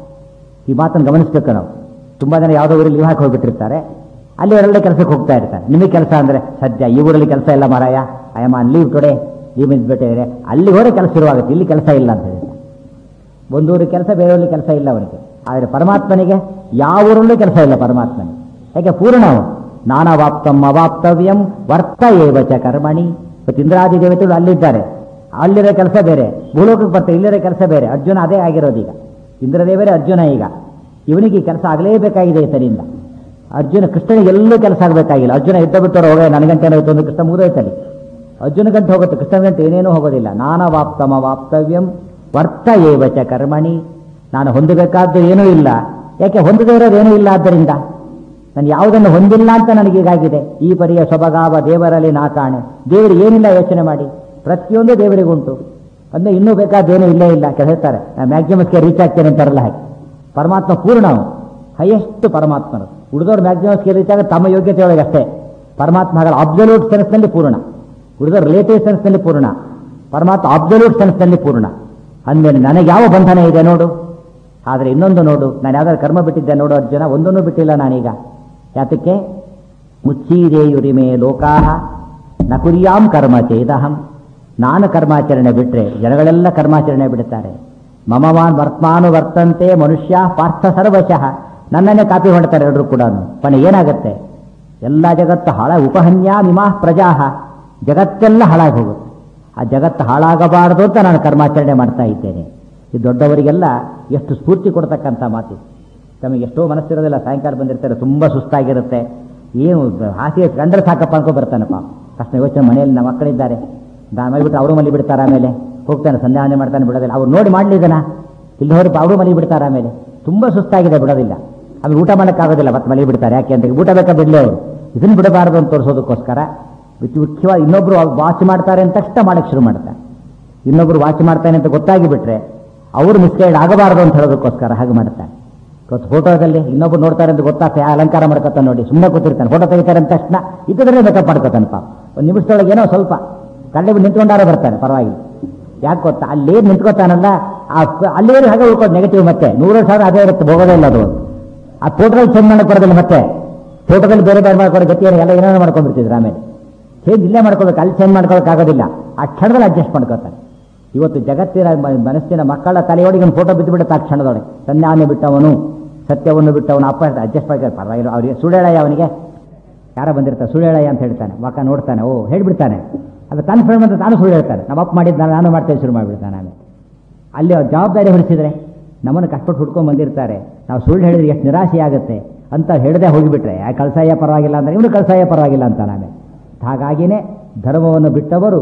ಈ ಮಾತನ್ನು ಗಮನಿಸ್ಬೇಕು ನಾವು ತುಂಬಾ ಜನ ಯಾವುದೋ ಊರಲ್ಲಿ ಲೀವ್ ಹಾಕಿ ಹೋಗ್ಬಿಟ್ಟಿರ್ತಾರೆ ಅಲ್ಲಿ ಅವರೆಲ್ಲ ಕೆಲಸಕ್ಕೆ ಹೋಗ್ತಾ ಇರ್ತಾರೆ ನಿಮಗೆ ಕೆಲಸ ಅಂದ್ರೆ ಸದ್ಯ ಈ ಊರಲ್ಲಿ ಕೆಲಸ ಇಲ್ಲ ಮಾರಾಯ I am on leave today leave ಬಿಟ್ಟಿದ್ದಾರೆ ಅಲ್ಲಿ ಹೋದ್ರೆ ಕೆಲಸ ಶುರುವಾಗುತ್ತೆ ಇಲ್ಲಿ ಕೆಲಸ ಇಲ್ಲ ಅಂತ ಹೇಳ್ತಾರೆ ಒಂದೂರಿಗೆ ಕೆಲಸ ಬೇರೆಯವ್ರಿಗೆ ಕೆಲಸ ಇಲ್ಲ ಅವನಿಗೆ ಆದರೆ ಪರಮಾತ್ಮನಿಗೆ ಯಾವ ಊರಲ್ಲೂ ಕೆಲಸ ಇಲ್ಲ ಪರಮಾತ್ಮನಿಗೆ ಯಾಕೆ ಪೂರ್ಣ ಅವನು ನಾನವಾಪ್ತಂ ಅವಾಪ್ತವ್ಯಂ ವರ್ತ ಏವ ಚ ಕರ್ಮಣಿ ಇವತ್ತು ಇಂದ್ರಾದಿ ದೇವತೆಗಳು ಅಲ್ಲಿದ್ದಾರೆ ಅಲ್ಲಿರೋ ಕೆಲಸ ಬೇರೆ ಭೂಲೋಕಕ್ಕೆ ಬರ್ತಾರೆ ಇಲ್ಲಿರೋ ಕೆಲಸ ಬೇರೆ ಅರ್ಜುನ ಅದೇ ಆಗಿರೋದು ಈಗ ಇಂದ್ರದೇವರೇ ಅರ್ಜುನ ಈಗ ಇವನಿಗೆ ಈ ಕೆಲಸ ಆಗಲೇಬೇಕಾಗಿದೆ ಈತನಿಂದ ಅರ್ಜುನ ಕೃಷ್ಣನಿಗೆ ಎಲ್ಲೂ ಕೆಲಸ ಆಗಬೇಕಾಗಿಲ್ಲ ಅರ್ಜುನ ಇದ್ದ ಬಿಟ್ಟವರು ಹೋಗ ನನಗಂಟೆ ಏನಾಯ್ತು ಒಂದು ಕೃಷ್ಣ ಮುಗಿದೋಯ್ತಲ್ಲಿ ಅರ್ಜುನ ಗಂಟೆ ಹೋಗುತ್ತೆ ಕೃಷ್ಣ ಗಂಟೆ ಏನೇನೂ ಹೋಗೋದಿಲ್ಲ ನಾನವಾಪ್ತಮ ವಾಪ್ತವ್ಯಂ ವರ್ತ ಏವ ಚ ಕರ್ಮಣಿ ನಾನು ಹೊಂದಬೇಕಾದ್ದು ಏನೂ ಇಲ್ಲ ಯಾಕೆ ಹೊಂದದೇ ಇರೋದು ಏನೂ ಇಲ್ಲ ಆದ್ದರಿಂದ ನಾನು ಯಾವುದನ್ನು ಹೊಂದಿಲ್ಲ ಅಂತ ನನಗೀಗಾಗಿದೆ ಈ ಪರಿಯ ಸೊಬಗಾವ ದೇವರಲ್ಲಿ ನಾ ಕಾಣೆ ದೇವರಿಗೆ ಏನಿಲ್ಲ ಯೋಚನೆ ಮಾಡಿ ಪ್ರತಿಯೊಂದು ದೇವರಿಗುಂಟು ಅಂದ್ರೆ ಇನ್ನೂ ಬೇಕಾದ್ದೇನೂ ಇಲ್ಲೇ ಇಲ್ಲ ಕೆಲ ಹೇಳ್ತಾರೆ ನಾನು ಮ್ಯಾಕ್ಸಿಮಸ್ಗೆ ರೀಚ್ ಆಗ್ತೇನೆ ಅಂತಾರಲ್ಲ ಹಾಗೆ ಪರಮಾತ್ಮ ಪೂರ್ಣ ಅವನು ಹೈಯೆಸ್ಟ್ ಪರಮಾತ್ಮನು ಉಳಿದವ್ರು ಮ್ಯಾಕ್ಸಿಮಸ್ಗೆ ರೀಚ್ ಆಗ ತಮ್ಮ ಯೋಗ್ಯತೆ ಒಳಗೆ ಅಷ್ಟೇ ಪರಮಾತ್ಮ ಹಾಗಲ್ಲ ಅಬ್ಸಲ್ಯೂಟ್ ಸೆನ್ಸ್ನಲ್ಲಿ ಪೂರ್ಣ ಉಳಿದವ್ರು ರಿಲೇಟಿವ್ ಸೆನ್ಸ್ನಲ್ಲಿ ಪೂರ್ಣ ಪರಮಾತ್ಮ ಅಬ್ಸಲ್ಯೂಟ್ ಸೆನ್ಸ್ನಲ್ಲಿ ಪೂರ್ಣ ಅಂದ್ಮೇಲೆ ನನಗೆ ಯಾವ ಬಂಧನ ಇದೆ ನೋಡು ಆದರೆ ಇನ್ನೊಂದು ನೋಡು ನಾನು ಯಾವ್ದಾದ್ರು ಕರ್ಮ ಬಿಟ್ಟಿದ್ದೆ ನೋಡು ಅರ್ಜುನ ಒಂದನ್ನು ಬಿಟ್ಟಿಲ್ಲ ನಾನೀಗ ಯಾತಕ್ಕೆ ಮುಚ್ಚೀದೇಯುರಿಮೆ ಲೋಕಾಹ ನ ಕುರ್ಯಾಂ ಕರ್ಮ ಚೇದಹಂ ನಾನು ಕರ್ಮಾಚರಣೆ ಬಿಟ್ರೆ ಜನಗಳೆಲ್ಲ ಕರ್ಮಾಚರಣೆ ಬಿಡುತ್ತಾರೆ ಮಮವಾನ್ ವರ್ತಮಾನು ವರ್ತಂತೆ ಮನುಷ್ಯ ಪಾರ್ಥ ಸರ್ವಶಃ ನನ್ನನ್ನೇ ಕಾಪಿ ಮಾಡ್ತಾರೆ ಎಲ್ಲರೂ ಕೂಡ ಕೊನೆ ಏನಾಗುತ್ತೆ ಎಲ್ಲ ಜಗತ್ತು ಹಾಳ ಉಪಹನ್ಯ ವಿಮಾ ಪ್ರಜಾಹ ಜಗತ್ತೆಲ್ಲ ಹಾಳಾಗಿ ಹೋಗುತ್ತೆ ಆ ಜಗತ್ತು ಹಾಳಾಗಬಾರದು ಅಂತ ನಾನು ಕರ್ಮಾಚರಣೆ ಮಾಡ್ತಾ ಇದ್ದೇನೆ ಈ ದೊಡ್ಡವರಿಗೆಲ್ಲ ಎಷ್ಟು ಸ್ಫೂರ್ತಿ ಕೊಡ್ತಕ್ಕಂಥ ಮಾತು ತಮಗೆ ಎಷ್ಟೋ ಮನಸ್ಸಿರೋದಿಲ್ಲ ಸಾಯಂಕಾಲ ಬಂದಿರ್ತಾರೆ ತುಂಬ ಸುಸ್ತಾಗಿರುತ್ತೆ ಏನು ಹಾಸಿಗೆ ಕಂಡ್ರೆ ಸಾಕಪ್ಪ ಅನ್ಕೊ ಬರ್ತಾನಪ್ಪ ತಕ್ಷಣ ಯೋಚನೆ ಮನೆಯಲ್ಲಿ ನಮ್ಮ ಮಕ್ಕಳಿದ್ದಾರೆ ನಾನು ಮಾಡಿಬಿಟ್ಟು ಅವರು ಮಲಿ ಬಿಡ್ತಾರೆ ಆಮೇಲೆ ಹೋಗ್ತಾನೆ ಸಂಧ್ಯಾವನೆ ಮಾಡ್ತಾನೆ ಬಿಡೋದಿಲ್ಲ ಅವ್ರು ನೋಡಿ ಮಾಡಲಿದನ ಇಲ್ಲಿ ಹೊರಗೆ ಅವರು ಮಲಿ ಬಿಡ್ತಾರೆ ಆಮೇಲೆ ತುಂಬ ಸುಸ್ತಾಗಿದೆ ಬಿಡೋದಿಲ್ಲ ಆಮೇಲೆ ಊಟ ಮಾಡೋಕ್ಕಾಗೋದಿಲ್ಲ ಮತ್ತೆ ಮಲಿ ಬಿಡ್ತಾರೆ ಯಾಕೆ ಅಂತ ಊಟ ಬೇಕಾ ಬಿಡಲಿ ಅವರು ಇದನ್ನು ಬಿಡಬಾರದು ಅಂತ ತೋರಿಸೋದಕ್ಕೋಸ್ಕರ ಮುಖ್ಯವಾಗಿ ಇನ್ನೊಬ್ರು ವಾಚ್ ಮಾಡ್ತಾರೆ ಅಂತ ತಕ್ಷಣ ಮಾಡಕ್ಕೆ ಶುರು ಮಾಡ್ತಾರೆ ಇನ್ನೊಬ್ರು ವಾಚ್ ಮಾಡ್ತಾನೆ ಅಂತ ಗೊತ್ತಾಗಿ ಬಿಟ್ರೆ ಅವರು ಮಿಸ್ಗೈಡ್ ಆಗಬಾರದು ಅಂತ ಹೇಳೋದಕ್ಕೋಸ್ಕರ ಹಾಗೆ ಮಾಡ್ತಾನೆ ಗೊತ್ತು ಫೋಟೋದಲ್ಲಿ ಇನ್ನೊಬ್ರು ನೋಡ್ತಾರೆ ಅಂತ ಗೊತ್ತಾಗ್ತದೆ ಅಲಂಕಾರ ಮಾಡ್ಕೊತಾನೆ ನೋಡಿ ಸುಮ್ಮನೆ ಕೂತಿರ್ತಾನೆ ಫೋಟೋ ತೆಗಿತಾರೆ ಅಂತ ತಕ್ಷಣ ಇದ್ದದ್ರೆ ಮೇಕಪ್ ಮಾಡ್ಕೊತಾನೆ ಪಾಪ ಒಂದು ನಿಮಿಷದೊಳಗೆ ಏನೋ ಸ್ವಲ್ಪ ಕಳ್ಳೆ ನಿಂತ್ಕೊಂಡಾರ ಬರ್ತಾನೆ ಪರವಾಗಿಲ್ಲ ಯಾಕೆ ಗೊತ್ತಾ ಅಲ್ಲಿ ನಿಂತ್ಕೋತಾನಲ್ಲ ಆ ಅಲ್ಲಿ ಹಾಗೆ ಉಳ್ಕೋದು ನೆಗೆಟಿವ್ ಮತ್ತೆ ನೂರು ಸಾವಿರ ಅದೇ ಇರುತ್ತೆ ಹೋಗೋದೇ ಇಲ್ಲ ಅದು ಆ ಫೋಟೋದಲ್ಲಿ ಚೇಂಜ್ ಮಾಡಕ್ಕೆ ಬರೋದಿಲ್ಲ ಮತ್ತೆ ಫೋಟೋದಲ್ಲಿ ಬೇರೆ ಬೇರೆ ಮಾಡ್ಕೊಳ್ಳೋ ಗತಿ ಎಲ್ಲ ಏನೇನೋ ಮಾಡ್ಕೊಂಡ್ಬಿಡ್ತಿದ್ರು ಆಮೇಲೆ ಚೇಂಜ್ ಇಲ್ಲೇ ಮಾಡ್ಕೊಳ್ಬೇಕು ಅಲ್ಲಿ ಚೇಂಜ್ ಮಾಡ್ಕೊಳಕ್ಕಾಗೋದಿಲ್ಲ ಆ ಕ್ಷಣದಲ್ಲಿ ಅಡ್ಜಸ್ಟ್ ಮಾಡ್ಕೋತಾರೆ ಇವತ್ತು ಜಗತ್ತಿನ ಮ- ಮನಸ್ಸಿನ ಮಕ್ಕಳ ತಲೆಯೊಳಗೆ ಒಂದು ಫೋಟೋ ಬಿದ್ದು ಬಿಡುತ್ತೆ ಆ ಕ್ಷಣದೊಳಗೆ ಸನ್ಯಾನ ಬಿಟ್ಟವನು ಸತ್ಯವನ್ನು ಬಿಟ್ಟವನು ಅಪ್ಪ ಅಡ್ಜಸ್ಟ್ ಮಾಡ್ತಾರೆ ಪರವಾಗಿಲ್ಲ ಅವ್ರಿಗೆ ಸುಳ್ಳೇಳಯ್ಯ ಅವನಿಗೆ ಯಾರ ಬಂದಿರ್ತಾರೆ ಸುಳ್ಳೇಳಯ್ಯ ಅಂತ ಹೇಳ್ತಾನೆ ಮಕ್ಕ ನೋಡ್ತಾನೆ ಓ ಹೇಳ್ಬಿಡ್ತಾನೆ ಅದು ತನ್ನ ಫ್ರೆಂಡ್ ಅಂತ ತಾನು ಸುಳ್ಳು ಹೇಳ್ತಾನೆ ನಮ್ಮ ಅಪ್ಪ ಮಾಡಿದ್ದು ನಾನು ಮಾಡ್ತೇನೆ ಶುರು ಮಾಡಿಬಿಡ್ತಾನೆ ಆಮೇಲೆ ಅಲ್ಲಿ ಅವ್ರ ಜವಾಬ್ದಾರಿ ಹೊರಿಸಿದ್ರೆ ನಮ್ಮನ್ನು ಕಷ್ಟಪಟ್ಟು ಹುಡ್ಕೊಂಡು ಬಂದಿರ್ತಾರೆ ನಾವು ಸುಳ್ಳು ಹೇಳಿದ್ರೆ ಎಷ್ಟು ನಿರಾಶೆ ಆಗುತ್ತೆ ಅಂತ ಹೇಳದೆ ಹೋಗಿಬಿಟ್ರೆ ಆ ಕಳಸಾಯ ಪರವಾಗಿಲ್ಲ ಅಂದ್ರೆ ಇವನು ಕಳಸಾಯ ಪರವಾಗಿಲ್ಲ ಅಂತ ನಾವೇ ಹಾಗಾಗಿನೇ ಧರ್ಮವನ್ನು ಬಿಟ್ಟವರು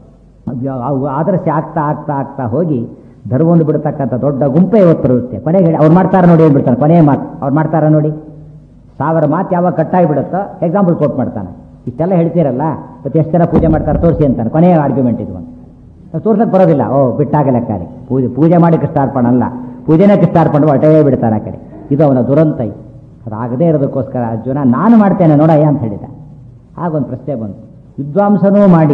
ಅವು ಆದರ್ಶ ಆಗ್ತಾ ಆಗ್ತಾ ಆಗ್ತಾ ಹೋಗಿ ಧರ್ಮವನ್ನು ಬಿಡ್ತಕ್ಕಂಥ ದೊಡ್ಡ ಗುಂಪೇ ಇವತ್ತು ಬರುತ್ತೆ ಕೊನೆಗೆ ಹೇಳಿ ಅವ್ರು ಮಾಡ್ತಾರ ನೋಡಿ ಏನು ಬಿಡ್ತಾನೆ ಕೊನೆಯ ಮಾತು ಅವ್ರು ಮಾಡ್ತಾರ ನೋಡಿ ಸಾವಿರ ಮಾತು ಯಾವಾಗ ಕಟ್ಟಾಗಿ ಬಿಡುತ್ತೋ ಎಕ್ಸಾಂಪಲ್ ಕೋಟ್ ಮಾಡ್ತಾನೆ ಇಷ್ಟೆಲ್ಲ ಹೇಳ್ತೀರಲ್ಲ ಮತ್ತೆ ಎಷ್ಟು ಜನ ಪೂಜೆ ಮಾಡ್ತಾರೆ ತೋರಿಸಿ ಅಂತಾನೆ ಕೊನೆಯ ಆರ್ಗ್ಯುಮೆಂಟ್ ಇದು ಒಂದು ತೋರ್ಸಕ್ಕೆ ಬರೋದಿಲ್ಲ ಓ ಬಿಟ್ಟಾಗ ಲೆಕ್ಕ ರೀ ಪೂಜೆ ಪೂಜೆ ಮಾಡಿ ಕೃಷ್ಣಾರ್ಪಣ ಅಲ್ಲ ಪೂಜೆನೇ ಕೃಷ್ಣಾರ್ಪಣ ಹೊಟ್ಟೆ ಬಿಡ್ತಾನೆ ಆ ಕಡೆ ಇದು ಅವನ ದುರಂತ ಇದು. ಅದಾಗದೇ ಇರೋದಕ್ಕೋಸ್ಕರ ಅರ್ಜುನ ನಾನು ಮಾಡ್ತೇನೆ ನೋಡಯ್ಯ ಅಂತ ಹೇಳಿದ ಆಗೊಂದು ಪ್ರಶ್ನೆ ಬಂತು ವಿದ್ವಾಂಸನೂ ಮಾಡಿ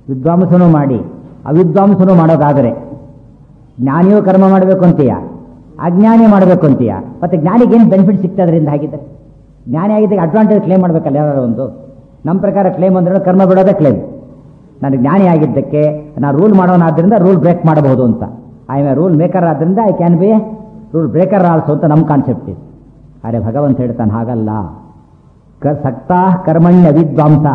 ವಿದ್ವಾಂಸನೂ ಮಾಡಿ ಅವಿದ್ವಾಂಸನೂ ಮಾಡೋದಾದರೆ ಜ್ಞಾನಿಯೂ ಕರ್ಮ ಮಾಡಬೇಕು ಅಂತೀಯ ಅಜ್ಞಾನಿ ಮಾಡಬೇಕು ಅಂತೀಯ ಮತ್ತೆ ಜ್ಞಾನಿಗೆ ಏನು ಬೆನಿಫಿಟ್ ಸಿಗ್ತದೆ ಅದರಿಂದ ಹಾಗಿದ್ರೆ ಜ್ಞಾನಿ ಆಗಿದ್ದಾಗ ಅಡ್ವಾಂಟೇಜ್ ಕ್ಲೇಮ್ ಮಾಡಬೇಕಲ್ಲ ಯಾರು ಒಂದು ನಮ್ಮ ಪ್ರಕಾರ ಕ್ಲೇಮ್ ಅಂದ್ರೆ ಕರ್ಮ ಬಿಡೋದೇ ಕ್ಲೇಮ್ ನಾನು ಜ್ಞಾನಿ ಆಗಿದ್ದಕ್ಕೆ ನಾನು ರೂಲ್ ಮಾಡೋನಾದ್ರಿಂದ ರೂಲ್ ಬ್ರೇಕ್ ಮಾಡಬಹುದು ಅಂತ I am a rule maker ಆದ್ರಿಂದ I can be rule breaker also ಅಂತ ನಮ್ಮ ಕಾನ್ಸೆಪ್ಟ್ ಇದೆ ಅರೆ ಭಗವಂತ ಹೇಳ್ತಾನೆ ಹಾಗಲ್ಲ ಕ ಸಕ್ತಾ ಕರ್ಮಣ್ಯ ವಿದ್ವಾಂಸ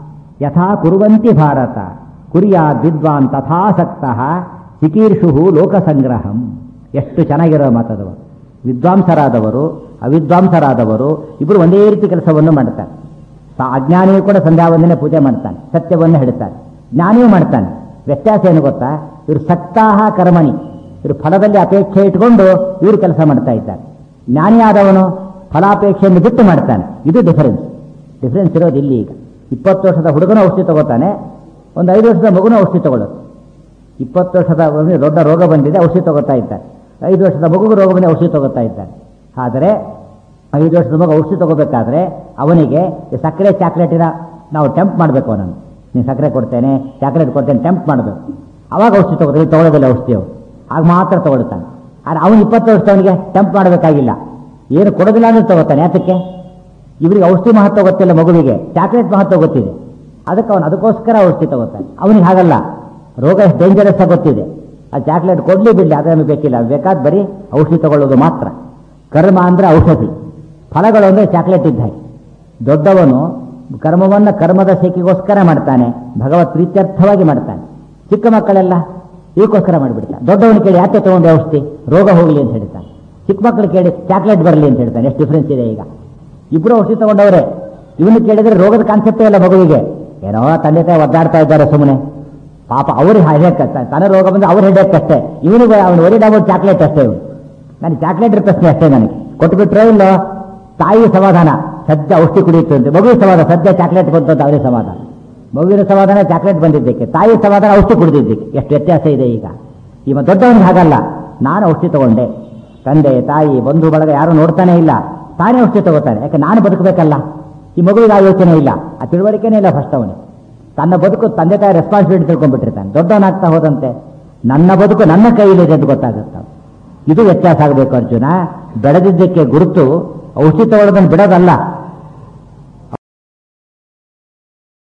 ಯಥಾ ಕುರುವಂತಿ ಭಾರತ ಕುರಿಯಾದ್ ವಿದ್ವಾನ್ ತಥಾ ಸಕ್ತಃ ಚಿಕೀರ್ಷು ಲೋಕಸಂಗ್ರಹಂ ಎಷ್ಟು ಚೆನ್ನಾಗಿರೋ ಮಾತದವ ವಿದ್ವಾಂಸರಾದವರು ಅವಿದ್ವಾಂಸರಾದವರು ಇಬ್ಬರು ಒಂದೇ ರೀತಿ ಕೆಲಸವನ್ನು ಮಾಡ್ತಾರೆ ಸ- ಅಜ್ಞಾನಿಯು ಕೂಡ ಸಂಧ್ಯಾವಂದನೆ ಪೂಜೆ ಮಾಡ್ತಾನೆ ಸತ್ಯವನ್ನು ಹೇಳ್ತಾನೆ ಜ್ಞಾನಿಯೂ ಮಾಡ್ತಾನೆ ವ್ಯತ್ಯಾಸ ಏನು ಗೊತ್ತಾ ಇವರು ಸಕ್ತಾಹ ಕರ್ಮಣಿ ಇವರು ಫಲದಲ್ಲಿ ಅಪೇಕ್ಷೆ ಇಟ್ಕೊಂಡು ಇವರು ಕೆಲಸ ಮಾಡ್ತಾ ಇದ್ದಾರೆ ಜ್ಞಾನಿಯಾದವನು ಫಲಾಪೇಕ್ಷೆಯನ್ನು ಬಿಟ್ಟು ಮಾಡ್ತಾನೆ ಇದು ಡಿಫರೆನ್ಸ್ ಡಿಫರೆನ್ಸ್ ಇರೋದು ಇಲ್ಲಿ ಈಗ ಇಪ್ಪತ್ತು ವರ್ಷದ ಹುಡುಗನ ಔಷಧಿ ತಗೋತಾನೆ ಒಂದು ಐದು ವರ್ಷದ ಮಗುನ ಔಷಧಿ ತಗೊಳ್ಳೋದು ಇಪ್ಪತ್ತು ವರ್ಷದ ಒಂದು ದೊಡ್ಡ ರೋಗ ಬಂದಿದೆ ಔಷಧಿ ತಗೋತಾ ಇದ್ದಾರೆ ಐದು ವರ್ಷದ ಮಗುಗೆ ರೋಗ ಬಂದು ಔಷಧಿ ತಗೋತಾ ಇದ್ದಾರೆ ಆದರೆ ಐದು ವರ್ಷದ ಮಗು ಔಷಧಿ ತಗೋಬೇಕಾದ್ರೆ ಅವನಿಗೆ ಈ ಸಕ್ಕರೆ ಚಾಕ್ಲೇಟಿನ ನಾವು ಟೆಂಪ್ ಮಾಡಬೇಕು ಅವನನ್ನು ನೀನು ಸಕ್ಕರೆ ಕೊಡ್ತೇನೆ ಚಾಕ್ಲೇಟ್ ಕೊಡ್ತೇನೆ ಟೆಂಪ್ ಮಾಡಬೇಕು ಅವಾಗ ಔಷಧಿ ತಗೋತಾರೆ ತಗೊಳ್ಳೋದಿಲ್ಲ ಔಷಧಿ ಅವ್ರು ಆಗ ಮಾತ್ರ ತಗೊಳ್ತಾನೆ ಆದರೆ ಅವನು ಇಪ್ಪತ್ತು ವರ್ಷದವನಿಗೆ ಟೆಂಪ್ ಮಾಡಬೇಕಾಗಿಲ್ಲ ಏನು ಕೊಡೋದಿಲ್ಲ ಅಂದ್ರೆ ತಗೋತಾನೆ ಯಾತಕ್ಕೆ ಇವರಿಗೆ ಔಷಧಿ ಮಹತ್ವ ಗೊತ್ತಿಲ್ಲ ಮಗುವಿಗೆ ಚಾಕ್ಲೇಟ್ ಮಹತ್ವ ಗೊತ್ತಿದೆ ಅದಕ್ಕೆ ಅವನು ಅದಕ್ಕೋಸ್ಕರ ಔಷಧಿ ತಗೋತಾನೆ ಅವನಿಗೆ ಹಾಗಲ್ಲ ರೋಗ ಎಷ್ಟು ಡೇಂಜರಸ್ ಗೊತ್ತಿದೆ ಆ ಚಾಕ್ಲೇಟ್ ಕೊಡ್ಲಿ ಬಿಡಲಿ ಅದು ನಮಗೆ ಬೇಕಿಲ್ಲ ಅದು ಬೇಕಾದ ಬರೀ ಔಷಧಿ ತಗೊಳ್ಳೋದು ಮಾತ್ರ ಕರ್ಮ ಅಂದ್ರೆ ಔಷಧಿ ಫಲಗಳು ಅಂದ್ರೆ ಚಾಕ್ಲೇಟ್ ಇದ್ದ ಹಾಗೆ ದೊಡ್ಡವನು ಕರ್ಮವನ್ನ ಕರ್ಮದ ಸೇಕಿಗೋಸ್ಕರ ಮಾಡ್ತಾನೆ ಭಗವತ್ ಪ್ರೀತ್ಯರ್ಥವಾಗಿ ಮಾಡ್ತಾನೆ ಚಿಕ್ಕ ಮಕ್ಕಳೆಲ್ಲ ಇದಕ್ಕೋಸ್ಕರ ಮಾಡಿಬಿಡ್ತಾನೆ ದೊಡ್ಡವನು ಕೇಳಿ ಯಾಕೆ ತಗೊಂಡೆ ಔಷಧಿ ರೋಗ ಹೋಗಲಿ ಅಂತ ಹೇಳ್ತಾನೆ ಚಿಕ್ಕ ಮಕ್ಕಳು ಕೇಳಿ ಚಾಕ್ಲೇಟ್ ಬರಲಿ ಅಂತ ಹೇಳ್ತಾನೆ ಎಷ್ಟು ಡಿಫ್ರೆನ್ಸ್ ಇದೆ ಈಗ ಇಬ್ರು ಔಷಧಿ ತಗೊಂಡವ್ರೆ ಇವನು ಕೇಳಿದ್ರೆ ರೋಗದ ಕಾನ್ಸೆಪ್ಟೇ ಇಲ್ಲ ಮಗುವಿಗೆ ಏನೋ ತಂದೆ ತಾಯಿ ಒದ್ದಾಡ್ತಾ ಇದ್ದಾರೆ ಸುಮ್ಮನೆ ಪಾಪ ಅವ್ರಿಗೆ ಹೆಡೆಕ್ ತನ್ನ ರೋಗ ಬಂದ್ರೆ ಅವ್ರ ಹೆಡೆಕ್ ಅಷ್ಟೇ ಇವನಿಗೆ ಅವನು ಒರಿಡ್ ಅಬೌಟ್ ಚಾಕ್ಲೇಟ್ ಅಷ್ಟೇ ಇವನು ನನಗೆ ಚಾಕ್ಲೇಟ್ ಪ್ರಶ್ನೆ ಅಷ್ಟೇ ನನಗೆ ಕೊಟ್ಬಿಟ್ರೆ ಇಲ್ಲೋ ತಾಯಿ ಸಮಾಧಾನ ಸದ್ಯ ಔಷಧಿ ಕುಡಿಯುತ್ತೆ ಅಂತ ಮಗುವಿನ ಸಮಾಧಾನ ಸದ್ಯ ಚಾಕ್ಲೇಟ್ ಬಂತು ಅಂತ ಅವರೇ ಸಮಾಧಾನ ಮಗುವಿನ ಸಮಾಧಾನ ಚಾಕ್ಲೇಟ್ ಬಂದಿದ್ದಕ್ಕೆ ತಾಯಿ ಸಮಾಧಾನ ಔಷಧಿ ಕುಡಿದಿದ್ದಕ್ಕೆ ಎಷ್ಟು ವ್ಯತ್ಯಾಸ ಇದೆ ಈಗ ಇವ ದೊಡ್ಡವನಿಗೆ ಹಾಗಲ್ಲ ನಾನು ಔಷಧಿ ತಗೊಂಡೆ ತಂದೆ ತಾಯಿ ಬಂಧು ಬಳಗ ಯಾರು ನೋಡ್ತಾನೆ ಇಲ್ಲ ತಾನೇ ಔಷಧಿ ತಗೋತಾನೆ ಯಾಕೆ ನಾನು ಬದುಕಬೇಕಲ್ಲ ಈ ಮಗುವಿಗೆ ಆ ಯೋಚನೆ ಇಲ್ಲ ಆ ತಿಳುವಳಿಕೆನೇ ಇಲ್ಲ ಫಸ್ಟ್ ಅವನಿಗೆ ತನ್ನ ಬದುಕು ತಂದೆ ತಾಯಿ ರೆಸ್ಪಾನ್ಸಿಬಿಲಿಟಿ ತಿಳ್ಕೊಂಡ್ಬಿಟ್ಟಿರ್ತಾನೆ ದೊಡ್ಡವನಾಗ್ತಾ ಹೋದಂತೆ ನನ್ನ ಬದುಕು ನನ್ನ ಕೈಯಲ್ಲಿದೆ ಅಂತ ಗೊತ್ತಾಗುತ್ತೆ ಇದು ವ್ಯತ್ಯಾಸ ಆಗಬೇಕು ಅರ್ಜುನ ಬೆಳೆದಿದ್ದಕ್ಕೆ ಗುರುತು ಔಷಧಿ ತಗೊಳ್ಳೋದನ್ನು ಬಿಡೋದಲ್ಲ